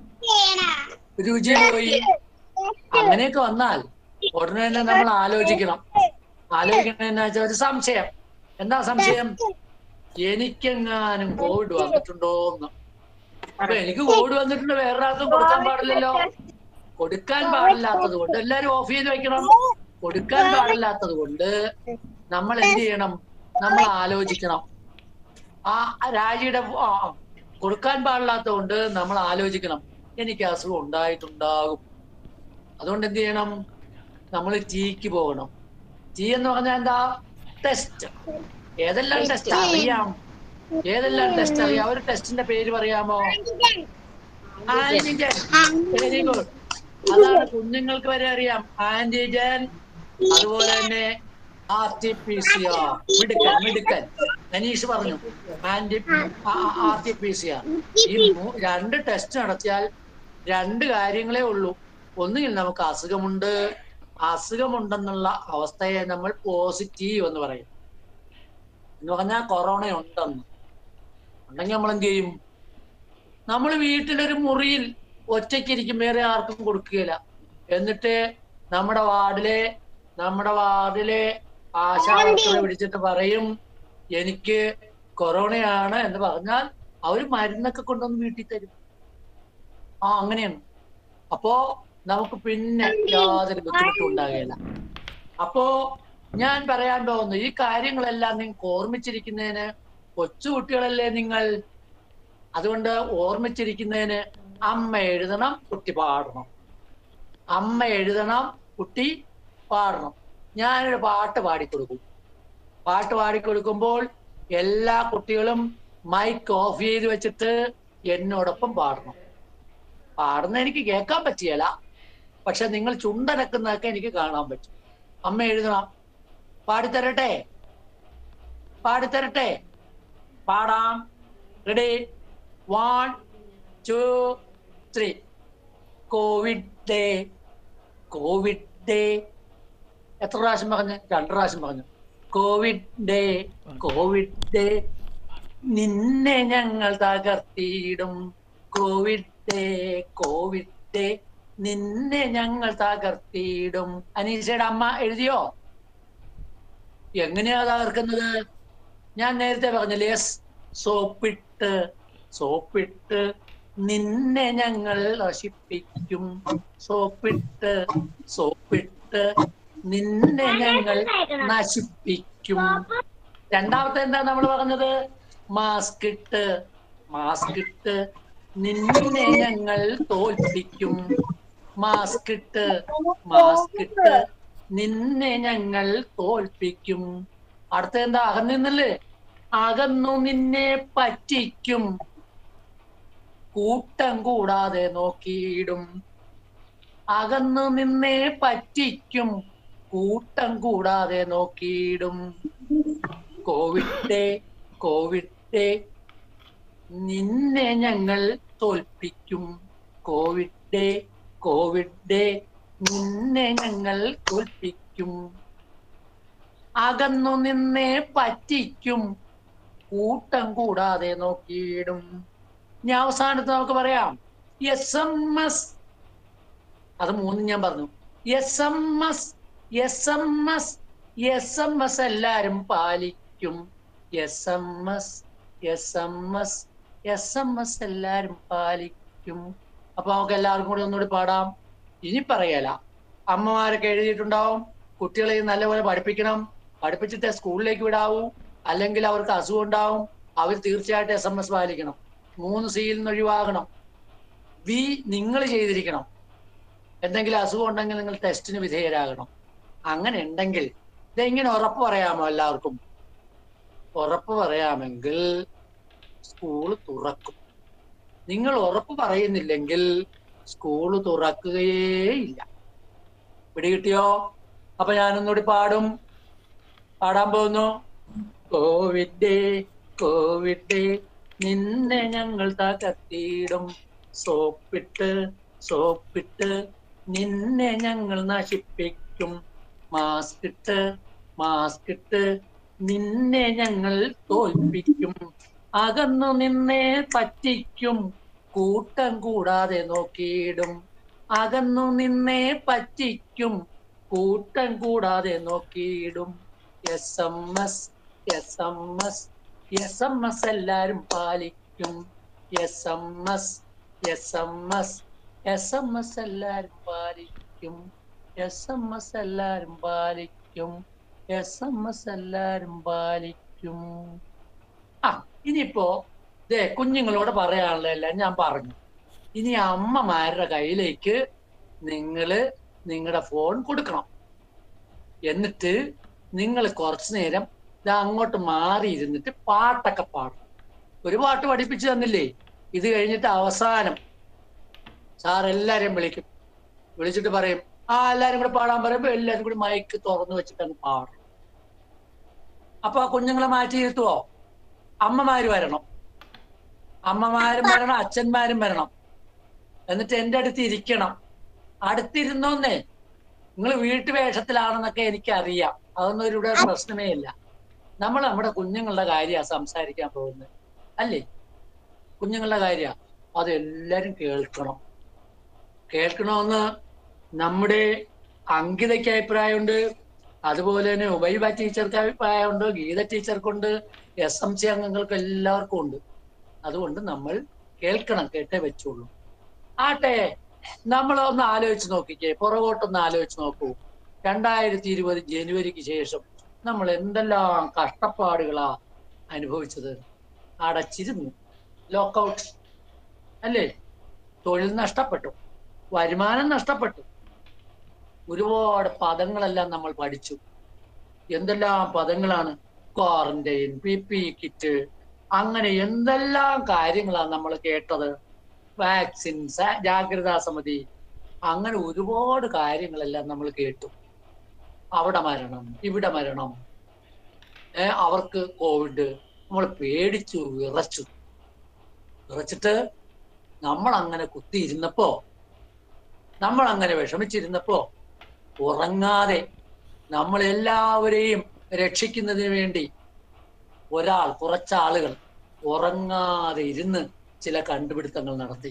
രുചി പോയി അങ്ങനെയൊക്കെ വന്നാൽ ഉടനെ തന്നെ നമ്മൾ ആലോചിക്കണം ആലോചിക്കണം എന്നാ വെച്ചാൽ ഒരു സംശയം എന്താ സംശയം എനിക്കെങ്ങാനും കോവിഡ് വന്നിട്ടുണ്ടോ എന്ന് അപ്പൊ എനിക്ക് കോവിഡ് വന്നിട്ടുണ്ട് വേറൊരാൾക്കും കൊടുക്കാൻ പാടില്ലല്ലോ കൊടുക്കാൻ പാടില്ലാത്തത് കൊണ്ട് എല്ലാരും ഓഫ് ചെയ്ത് വെക്കണം കൊടുക്കാൻ പാടില്ലാത്തത് കൊണ്ട് നമ്മൾ എന്ത് ചെയ്യണം നമ്മൾ ആലോചിക്കണം ആ രാജിയുടെ ആ, കൊടുക്കാൻ പാടില്ലാത്തത് കൊണ്ട് നമ്മൾ ആലോചിക്കണം എനിക്ക് അസുഖം ഉണ്ടായിട്ടുണ്ടാകും അതുകൊണ്ട് എന്ത് ചെയ്യണം നമ്മൾ ടീക്ക് പോകണം ടീ എന്ന് പറഞ്ഞാൽ എന്താ ടെസ്റ്റ് ഏതെല്ലാം ടെസ്റ്റ് അറിയാം ഏതെല്ലാം ടെസ്റ്റ് അറിയാം ഒരു ടെസ്റ്റിന്റെ പേര് പറയാമോ ആന്റിജൻ വെരി ഗുഡ് അതാണ് കുഞ്ഞുങ്ങൾക്ക് വരെ അറിയാം ആന്റിജൻ അതുപോലെ തന്നെ R T P C R മിടുക്കൻ മിടുക്കൻ മനീഷ് പറഞ്ഞു anti R T P C R ഈ മൂ- രണ്ട് ടെസ്റ്റ് നടത്തിയാൽ രണ്ട് കാര്യങ്ങളേ ഉള്ളൂ ഒന്നുകിൽ നമുക്ക് അസുഖമുണ്ട് അസുഖമുണ്ടെന്നുള്ള അവസ്ഥയെ നമ്മൾ പോസിറ്റീവ് എന്ന് പറയും എന്ന് പറഞ്ഞാൽ കൊറോണ ഉണ്ടെന്ന് ഉണ്ടെങ്കിൽ നമ്മൾ എന്ത് ചെയ്യും നമ്മൾ വീട്ടിലൊരു മുറിയിൽ ഒറ്റയ്ക്കിരിക്കും വേറെ ആർക്കും കൊടുക്കുകയില്ല എന്നിട്ട് നമ്മുടെ വാർഡിലെ നമ്മുടെ വാർഡിലെ ആശാവർക്കറെ വിളിച്ചിട്ട് പറയും എനിക്ക് കൊറോണയാണ് എന്ന് പറഞ്ഞാൽ അവര് മരുന്നൊക്കെ കൊണ്ടുവന്ന് വീട്ടിൽ തരും ആ അങ്ങനെയാണ് അപ്പോ നമുക്ക് പിന്നെ യാതൊരു ബുദ്ധിമുട്ടും ഉണ്ടാകുകയില്ല അപ്പോ ഞാൻ പറയാൻ പോകുന്നു ഈ കാര്യങ്ങളെല്ലാം നിങ്ങൾക്ക് ഓർമ്മിച്ചിരിക്കുന്നതിന് കൊച്ചുകുട്ടികളല്ലേ നിങ്ങൾ അതുകൊണ്ട് ഓർമ്മിച്ചിരിക്കുന്നതിന് അമ്മ എഴുതണം കുട്ടി പാടണം അമ്മ എഴുതണം കുട്ടി പാടണം ഞാനൊരു പാട്ട് പാടിക്കൊടുക്കും പാട്ട് പാടിക്കൊടുക്കുമ്പോൾ എല്ലാ കുട്ടികളും മൈക്ക് ഓഫ് ചെയ്ത് വെച്ചിട്ട് എന്നോടൊപ്പം പാടണം പാടുന്ന എനിക്ക് കേൾക്കാൻ പറ്റിയല്ല പക്ഷെ നിങ്ങൾ ചുണ്ടനക്കുന്നതൊക്കെ എനിക്ക് കാണാൻ പറ്റും അമ്മ എഴുതണം പാടിത്തരട്ടെ പാടിത്തരട്ടെ പാടാം ready one two three covid day covid day എത്ര പ്രാവശ്യം പറഞ്ഞു രണ്ട് പ്രാവശ്യം പറഞ്ഞു കോവിഡ് ഡേ കോവിഡ് ഡേ നിന്നെ ഞങ്ങൾ തകർത്തിയിടും കോവിഡ് ഡേ കോവിഡ് ഡേ നിന്നെ ഞങ്ങൾ തകർത്തിയിടും അനീഷയുടെ അമ്മ എഴുതിയോ എങ്ങനെയാ തകർക്കുന്നത് ഞാൻ നേരത്തെ പറഞ്ഞില്ലേ യെസ് സോപ്പിട്ട് സോപ്പിട്ട് നിന്നെ ഞങ്ങൾ നശിപ്പിക്കും സോപ്പിട്ട് സോപ്പിട്ട് നിന്നെ ഞങ്ങൾ നശിപ്പിക്കും രണ്ടാമത്തെ എന്താ നമ്മൾ പറഞ്ഞത് മാസ്ക് ഇട്ട് മാസ്ക് ഇട്ട് നിന്നെ ഞങ്ങൾ തോൽപ്പിക്കും മാസ്ക് ഇട്ട് മാസ്ക് ഇട്ട് നിന്നെ ഞങ്ങൾ തോൽപ്പിക്കും അടുത്ത എന്താ അകന്നിന്നല്ലേ അകന്നു നിന്നെ പറ്റിക്കും കൂട്ടം കൂടാതെ നോക്കിയിടും അകന്നു നിന്നെ പറ്റിക്കും കൂട്ടം കൂടാതെ നോക്കിയിടും കോവിഡ് കോവിഡ് നിന്നെ ഞങ്ങൾ തോൽപ്പിക്കും കോവിഡ് കോവിഡ് നിന്നെ ഞങ്ങൾ തോൽപ്പിക്കും അകന്നു നിന്നെ പറ്റിക്കും കൂട്ടം കൂടാതെ നോക്കിയിടും ഇനി അവസാനത്ത് നമുക്ക് പറയാം എസ് എം എസ് അത് മൂന്നും ഞാൻ പറഞ്ഞു S M S S M S S M S എല്ലാരും പാലിക്കും S M S S M S S M S എല്ലാരും പാലിക്കും അപ്പൊ നമുക്ക് എല്ലാവർക്കും കൂടി ഒന്നുകൂടി പാടാം ഇനി പറയല അമ്മമാരൊക്കെ എഴുതിയിട്ടുണ്ടാവും കുട്ടികളെ നല്ലപോലെ പഠിപ്പിക്കണം പഠിപ്പിച്ചിട്ട് സ്കൂളിലേക്ക് വിടാവൂ അല്ലെങ്കിൽ അവർക്ക് അസുഖം ഉണ്ടാവും അവർ തീർച്ചയായിട്ടും എസ് എം എസ് പാലിക്കണം മൂന്ന് സിയിൽ നിന്ന് ഒഴിവാകണം വി നിങ്ങൾ ചെയ്തിരിക്കണം എന്തെങ്കിലും അസുഖം ഉണ്ടെങ്കിൽ നിങ്ങൾ ടെസ്റ്റിന് വിധേയരാകണം അങ്ങനെ ഉണ്ടെങ്കിൽ ഇതെങ്ങനെ ഉറപ്പ് പറയാമോ എല്ലാവർക്കും ഉറപ്പ് പറയാമെങ്കിൽ സ്കൂൾ തുറക്കും നിങ്ങൾ ഉറപ്പ് പറയുന്നില്ലെങ്കിൽ സ്കൂൾ തുറക്കുകയേ ഇല്ല പിടികിട്ടിയോ അപ്പൊ ഞാനൊന്നുകൂടി പാടും പാടാൻ പോകുന്നു കോവിഡ് കോവിഡ് നിന്നെ ഞങ്ങൾ തകർത്തിയിടും സോപ്പിട്ട് സോപ്പിട്ട് നിന്നെ ഞങ്ങൾ നശിപ്പിക്കും മാസ്ക് ഇട്ട് മാസ്ക് ഇട്ട് നിന്നെ ഞങ്ങൾ തോൽപ്പിക്കും അകന്നു നിന്നെ പറ്റിക്കും കൂട്ടം കൂടാതെ നോക്കിയിടും അകന്നു നിന്നെ പറ്റിക്കും കൂട്ടം കൂടാതെ നോക്കിയിടും S M S S M S S M S എല്ലാരും പാലിക്കും S M S S M S S M S എല്ലാരും പാലിക്കും എസ് എം എസ് എല്ലാരും പാലിക്കും എസ് എം എസ് എല്ലാരും പാലിക്കും ആ ഇനിയിപ്പോ ദേ കുഞ്ഞുങ്ങളോട് പറയാനുള്ളതെല്ലാം ഞാൻ പറഞ്ഞു ഇനി അമ്മമാരുടെ കയ്യിലേക്ക് നിങ്ങള് നിങ്ങളുടെ ഫോൺ കൊടുക്കണം എന്നിട്ട് നിങ്ങൾ കുറച്ചു നേരം ഇത് അങ്ങോട്ട് മാറി ഇരുന്നിട്ട് പാട്ടൊക്കെ പാടും ഒരു പാട്ട് പഠിപ്പിച്ചു തന്നില്ലേ ഇത് കഴിഞ്ഞിട്ട് അവസാനം സാർ എല്ലാരെയും വിളിക്കും വിളിച്ചിട്ട് പറയും ആ എല്ലാരും കൂടെ പാടാൻ പറയുമ്പോ എല്ലാരും കൂടി മൈക്ക് തുറന്നു വെച്ചിട്ടാണ് പാടും അപ്പൊ ആ കുഞ്ഞുങ്ങളെ മാറ്റി ഇരുത്തുവോ അമ്മമാര് വരണം അമ്മമാരും വരണം അച്ഛന്മാരും വരണം എന്നിട്ട് എന്റെ അടുത്ത് ഇരിക്കണം അടുത്തിരുന്നോന്നേ നിങ്ങൾ വീട്ടുവേഷത്തിലാണെന്നൊക്കെ എനിക്കറിയാം അതൊന്നും ഒരു ഇവിടെ പ്രശ്നമേ ഇല്ല നമ്മൾ നമ്മുടെ കുഞ്ഞുങ്ങളുടെ കാര്യമാണ് സംസാരിക്കാൻ പോകുന്നത് അല്ലേ കുഞ്ഞുങ്ങളുടെ കാര്യ അതെല്ലാരും കേൾക്കണം കേൾക്കണമെന്ന് നമ്മുടെ അങ്കിതയ്ക്ക് അഭിപ്രായമുണ്ട് അതുപോലെ തന്നെ ഉബൈബ ടീച്ചർക്ക് അഭിപ്രായമുണ്ട് ഗീത ടീച്ചർക്കുണ്ട് എസ് എം സി അംഗങ്ങൾക്ക് എല്ലാവർക്കും ഉണ്ട് അതുകൊണ്ട് നമ്മൾ കേൾക്കണം കേട്ടേ വെച്ചോളൂ ആട്ടെ നമ്മൾ ഒന്ന് ആലോചിച്ച് നോക്കിക്കേ പുറകോട്ടൊന്ന് ആലോചിച്ച് നോക്കൂ രണ്ടായിരത്തി ഇരുപത് ജനുവരിക്ക് ശേഷം നമ്മൾ എന്തെല്ലാം കഷ്ടപ്പാടുകളാ അനുഭവിച്ചത് അടച്ചിരുന്നു ലോക്കൗട്ട് അല്ലേ തൊഴിൽ നഷ്ടപ്പെട്ടു വരുമാനം നഷ്ടപ്പെട്ടു ഒരുപാട് പദങ്ങളെല്ലാം നമ്മൾ പഠിച്ചു എന്തെല്ലാം പദങ്ങളാണ് ക്വാറന്റൈൻ പി പി കിറ്റ് അങ്ങനെ എന്തെല്ലാം കാര്യങ്ങളാണ് നമ്മൾ കേട്ടത് വാക്സിൻ ജാഗ്രതാ സമിതി അങ്ങനെ ഒരുപാട് കാര്യങ്ങളെല്ലാം നമ്മൾ കേട്ടു അവിടെ മരണം ഇവിടെ മരണം ഏ അവർക്ക് കോവിഡ് നമ്മൾ പേടിച്ചു വിറച്ചു വിറച്ചിട്ട് നമ്മൾ അങ്ങനെ കുത്തിയിരുന്നപ്പോ നമ്മൾ അങ്ങനെ വിഷമിച്ചിരുന്നപ്പോ ഉറങ്ങാതെ നമ്മൾ എല്ലാവരെയും രക്ഷിക്കുന്നതിന് വേണ്ടി ഒരാൾ കുറച്ചാളുകൾ ഉറങ്ങാതെ ഇരുന്ന് ചില കണ്ടുപിടുത്തങ്ങൾ നടത്തി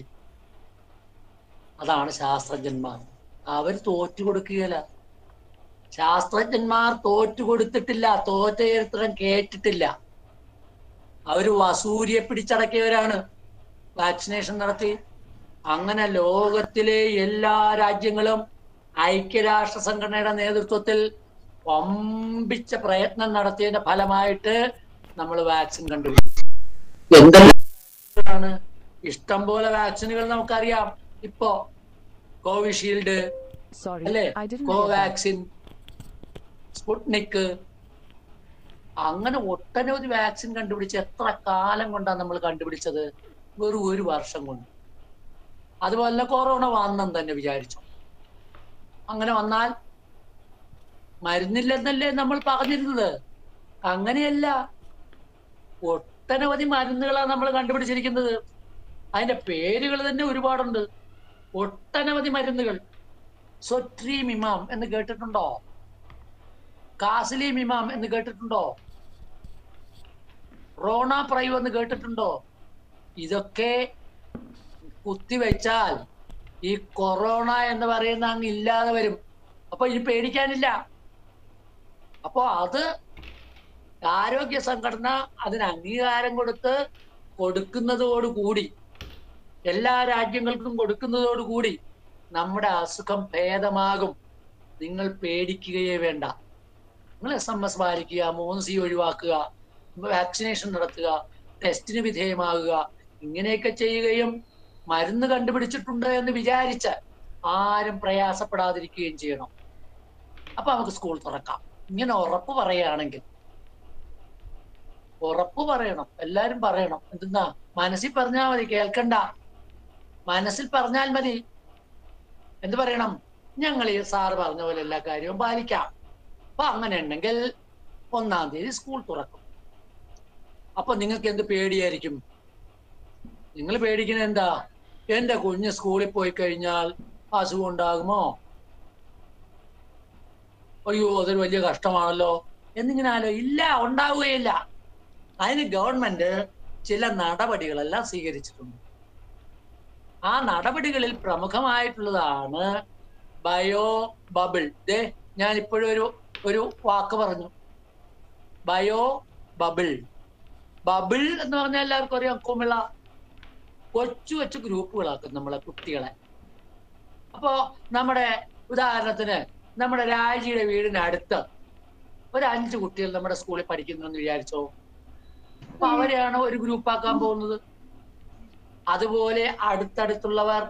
അതാണ് ശാസ്ത്രജ്ഞന്മാർ അവർ തോറ്റു കൊടുക്കുകയില്ല ശാസ്ത്രജ്ഞന്മാർ തോറ്റു കൊടുത്തിട്ടില്ല തോറ്റ ചരിത്രം കേട്ടിട്ടില്ല അവര് വസൂരിയെ പിടിച്ചടക്കിയവരാണ് വാക്സിനേഷൻ നടത്തി അങ്ങനെ ലോകത്തിലെ എല്ലാ രാജ്യങ്ങളും ഐക്യരാഷ്ട്ര സംഘടനയുടെ നേതൃത്വത്തിൽ വമ്പിച്ച പ്രയത്നം നടത്തിയതിന്റെ ഫലമായിട്ട് നമ്മൾ വാക്സിൻ കണ്ടുപിടിച്ചു എന്തെല്ലാം ഇഷ്ടം പോലെ വാക്സിനുകൾ നമുക്കറിയാം ഇപ്പോ കോവിഷീൽഡ് Sorry, അല്ലേ I didn't hear that. Covaxin Sputnik അങ്ങനെ ഒട്ടനവധി വാക്സിൻ കണ്ടുപിടിച്ച് എത്ര കാലം കൊണ്ടാണ് നമ്മൾ കണ്ടുപിടിച്ചത് വെറും ഒരു വർഷം കൊണ്ട് അതുപോലെ തന്നെ കൊറോണ വന്നെന്ന് തന്നെ വിചാരിച്ചു അങ്ങനെ വന്നാൽ മരുന്നില്ലെന്നല്ലേ നമ്മൾ പറഞ്ഞിരുന്നത് അങ്ങനെയല്ല ഒട്ടനവധി മരുന്നുകളാണ് നമ്മൾ കണ്ടുപിടിച്ചിരിക്കുന്നത് അതിന്റെ പേരുകൾ തന്നെ ഒരുപാടുണ്ട് ഒട്ടനവധി മരുന്നുകൾ സൊട്രീമിമാം എന്ന് കേട്ടിട്ടുണ്ടോ കാസിലിമിമാം എന്ന് കേട്ടിട്ടുണ്ടോ റോണ പ്രൈവ് എന്ന് കേട്ടിട്ടുണ്ടോ ഇതൊക്കെ കുത്തിവെച്ചാൽ ഈ കൊറോണ എന്ന് പറയുന്ന അങ്ങ് ഇല്ലാതെ വരും അപ്പൊ ഇനി പേടിക്കാനില്ല അപ്പോ അത് ആരോഗ്യ സംഘടന അതിന് അംഗീകാരം കൊടുത്ത് കൊടുക്കുന്നതോടുകൂടി എല്ലാ രാജ്യങ്ങൾക്കും കൊടുക്കുന്നതോടുകൂടി നമ്മുടെ അസുഖം ഭേദമാകും നിങ്ങൾ പേടിക്കുകയേ വേണ്ട നിങ്ങൾ എസ് എം എസ് പാലിക്കുക മൂന്ന് സി ഒഴിവാക്കുക വാക്സിനേഷൻ നടത്തുക ടെസ്റ്റിന് വിധേയമാകുക ഇങ്ങനെയൊക്കെ ചെയ്യുകയും മരുന്ന് കണ്ടുപിടിച്ചിട്ടുണ്ട് എന്ന് വിചാരിച്ച് ആരും പ്രയാസപ്പെടാതിരിക്കുകയും ചെയ്യണം അപ്പൊ നമുക്ക് സ്കൂൾ തുറക്കാം ഇങ്ങനെ ഉറപ്പ് പറയുകയാണെങ്കിൽ ഉറപ്പ് പറയണം എല്ലാരും പറയണം എന്തെന്നാ മനസ്സിൽ പറഞ്ഞാൽ മതി കേൾക്കണ്ട മനസ്സിൽ പറഞ്ഞാൽ മതി എന്ത് പറയണം ഞങ്ങൾ ഈ സാറ് പറഞ്ഞ പോലെ എല്ലാ കാര്യവും പാലിക്കാം അപ്പൊ അങ്ങനെ ഉണ്ടെങ്കിൽ ഒന്നാം തീയതി സ്കൂൾ തുറക്കും അപ്പൊ നിങ്ങൾക്ക് എന്ത് പേടിയായിരിക്കും നിങ്ങൾ പേടിക്കുന്നത് എന്താ എന്റെ കുഞ്ഞ് സ്കൂളിൽ പോയി കഴിഞ്ഞാൽ അസുഖം ഉണ്ടാകുമോ അയ്യോ അതൊരു വലിയ കഷ്ടമാണല്ലോ എന്നിങ്ങനെ ആലോ ഇല്ല ഉണ്ടാവുകയില്ല അതിന് ഗവൺമെന്റ് ചില നടപടികളെല്ലാം സ്വീകരിച്ചിട്ടുണ്ട് ആ നടപടികളിൽ പ്രമുഖമായിട്ടുള്ളതാണ് ബയോ ബബിൾ ദേ ഞാൻ ഇപ്പോഴും ഒരു ഒരു വാക്ക് പറഞ്ഞു ബയോ ബബിൾ ബബിൾ എന്ന് പറഞ്ഞാൽ എല്ലാവർക്കും അറിയാം കുമിള കൊച്ചു കൊച്ചു ഗ്രൂപ്പുകളാക്കും നമ്മളെ കുട്ടികളെ അപ്പോ നമ്മുടെ ഉദാഹരണത്തിന് നമ്മുടെ രാജിയുടെ വീടിന് അടുത്ത് ഒരു അഞ്ച് കുട്ടികൾ നമ്മുടെ സ്കൂളിൽ പഠിക്കുന്നു എന്ന് വിചാരിച്ചോ അപ്പൊ അവരെയാണ് ഒരു ഗ്രൂപ്പ് ആക്കാൻ പോകുന്നത് അതുപോലെ അടുത്തടുത്തുള്ളവർ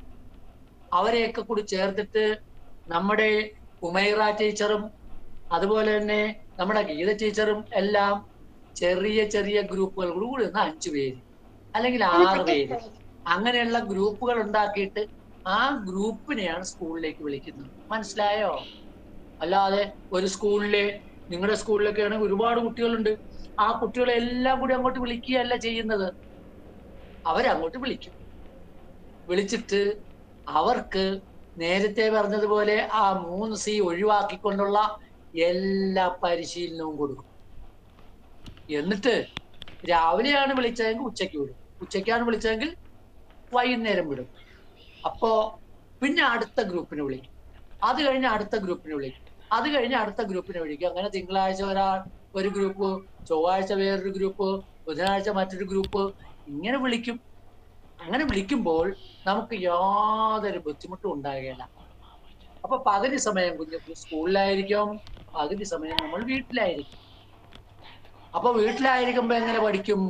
അവരെയൊക്കെ കൂടി ചേർത്തിട്ട് നമ്മുടെ ഉമൈറ ടീച്ചറും അതുപോലെ തന്നെ നമ്മുടെ ഗീത ടീച്ചറും എല്ലാം ചെറിയ ചെറിയ ഗ്രൂപ്പുകൾ കൂടി ഒന്ന് അഞ്ചു പേര് അല്ലെങ്കിൽ ആറ് പേര് അങ്ങനെയുള്ള ഗ്രൂപ്പുകൾ ഉണ്ടാക്കിയിട്ട് ആ ഗ്രൂപ്പിനെയാണ് സ്കൂളിലേക്ക് വിളിക്കുന്നത് മനസ്സിലായോ അല്ലാതെ ഒരു സ്കൂളിലെ നിങ്ങളുടെ സ്കൂളിലൊക്കെ ആണെങ്കിൽ ഒരുപാട് കുട്ടികളുണ്ട് ആ കുട്ടികളെ എല്ലാം കൂടി അങ്ങോട്ട് വിളിക്കുകയല്ല ചെയ്യുന്നത് അവരങ്ങോട്ട് വിളിക്കും വിളിച്ചിട്ട് അവർക്ക് നേരത്തെ പറഞ്ഞതുപോലെ ആ മൂന്ന് സി ഒഴിവാക്കിക്കൊണ്ടുള്ള എല്ലാ പരിശീലനവും കൊടുക്കും എന്നിട്ട് രാവിലെയാണ് വിളിച്ചതെങ്കിൽ ഉച്ചയ്ക്ക് വിടും ഉച്ചയ്ക്കാണ് വിളിച്ചതെങ്കിൽ വൈകുന്നേരം വിടും അപ്പോ പിന്നെ അടുത്ത ഗ്രൂപ്പിനെ വിളിക്കും അത് കഴിഞ്ഞ് അടുത്ത ഗ്രൂപ്പിനെ വിളിക്കും അത് കഴിഞ്ഞ് അടുത്ത ഗ്രൂപ്പിനെ വിളിക്കും അങ്ങനെ തിങ്കളാഴ്ച ഒരാൾ ഒരു ഗ്രൂപ്പ് ചൊവ്വാഴ്ച വേറൊരു ഗ്രൂപ്പ് ബുധനാഴ്ച മറ്റൊരു ഗ്രൂപ്പ് ഇങ്ങനെ വിളിക്കും അങ്ങനെ വിളിക്കുമ്പോൾ നമുക്ക് യാതൊരു ബുദ്ധിമുട്ടും ഉണ്ടാകുകയില്ല അപ്പൊ പകുതി സമയം കുഞ്ഞു സ്കൂളിലായിരിക്കും പകുതി സമയം നമ്മൾ വീട്ടിലായിരിക്കും അപ്പൊ വീട്ടിലായിരിക്കുമ്പോ എങ്ങനെ പഠിക്കും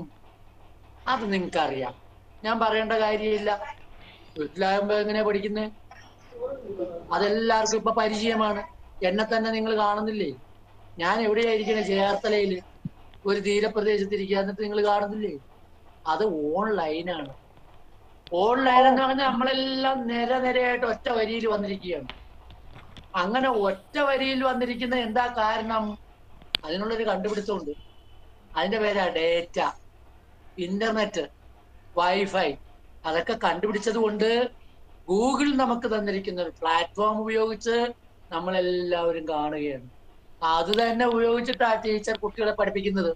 അത് നിങ്ങൾക്ക് അറിയാം ഞാൻ പറയേണ്ട കാര്യമില്ല വീട്ടിലാകുമ്പോ എങ്ങനെയാ പഠിക്കുന്നത് അതെല്ലാവർക്കും ഇപ്പൊ പരിചയമാണ് എന്നെ തന്നെ നിങ്ങൾ കാണുന്നില്ലേ ഞാൻ എവിടെയായിരിക്കണേ ചേർത്തലയില് ഒരു തീരപ്രദേശത്ത് ഇരിക്കുക എന്നിട്ട് നിങ്ങൾ കാണുന്നില്ലേ അത് ഓൺലൈനാണ് ഓൺലൈൻ എന്ന് പറഞ്ഞാൽ നമ്മളെല്ലാം നിര നിരയായിട്ട് ഒറ്റ വരിയിൽ വന്നിരിക്കുകയാണ് അങ്ങനെ ഒറ്റ വരിയിൽ വന്നിരിക്കുന്ന എന്താ കാരണം അതിനുള്ളൊരു കണ്ടുപിടുത്തമുണ്ട് അതിന്റെ പേരാ ഡേറ്റ ഇന്റർനെറ്റ് വൈഫൈ അതൊക്കെ കണ്ടുപിടിച്ചത് കൊണ്ട് ഗൂഗിൾ നമുക്ക് തന്നിരിക്കുന്ന ഒരു പ്ലാറ്റ്ഫോം ഉപയോഗിച്ച് നമ്മളെല്ലാവരും കാണുകയാണ് അത് തന്നെ ഉപയോഗിച്ചിട്ട് ആ ടീച്ചർ കുട്ടികളെ പഠിപ്പിക്കുന്നത്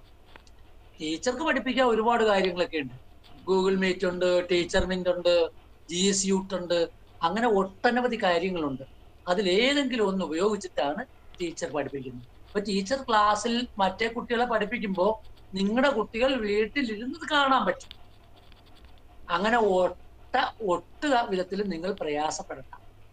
ടീച്ചർക്ക് പഠിപ്പിക്കാൻ ഒരുപാട് കാര്യങ്ങളൊക്കെ ഉണ്ട് ഗൂഗിൾ മീറ്റ് ഉണ്ട് ടീച്ചർ മിന്റ് ഉണ്ട് ജി എസ് യൂട്ട് ഉണ്ട് അങ്ങനെ ഒട്ടനവധി കാര്യങ്ങളുണ്ട് അതിലേതെങ്കിലും ഒന്ന് ഉപയോഗിച്ചിട്ടാണ് ടീച്ചർ പഠിപ്പിക്കുന്നത് അപ്പൊ ടീച്ചർ ക്ലാസ്സിൽ മറ്റേ കുട്ടികളെ പഠിപ്പിക്കുമ്പോൾ നിങ്ങളുടെ കുട്ടികൾ വീട്ടിലിരുന്നത് കാണാൻ പറ്റും അങ്ങനെ ഒട്ട ഒട്ട വിധത്തിൽ നിങ്ങൾ പ്രയാസപ്പെടണ്ട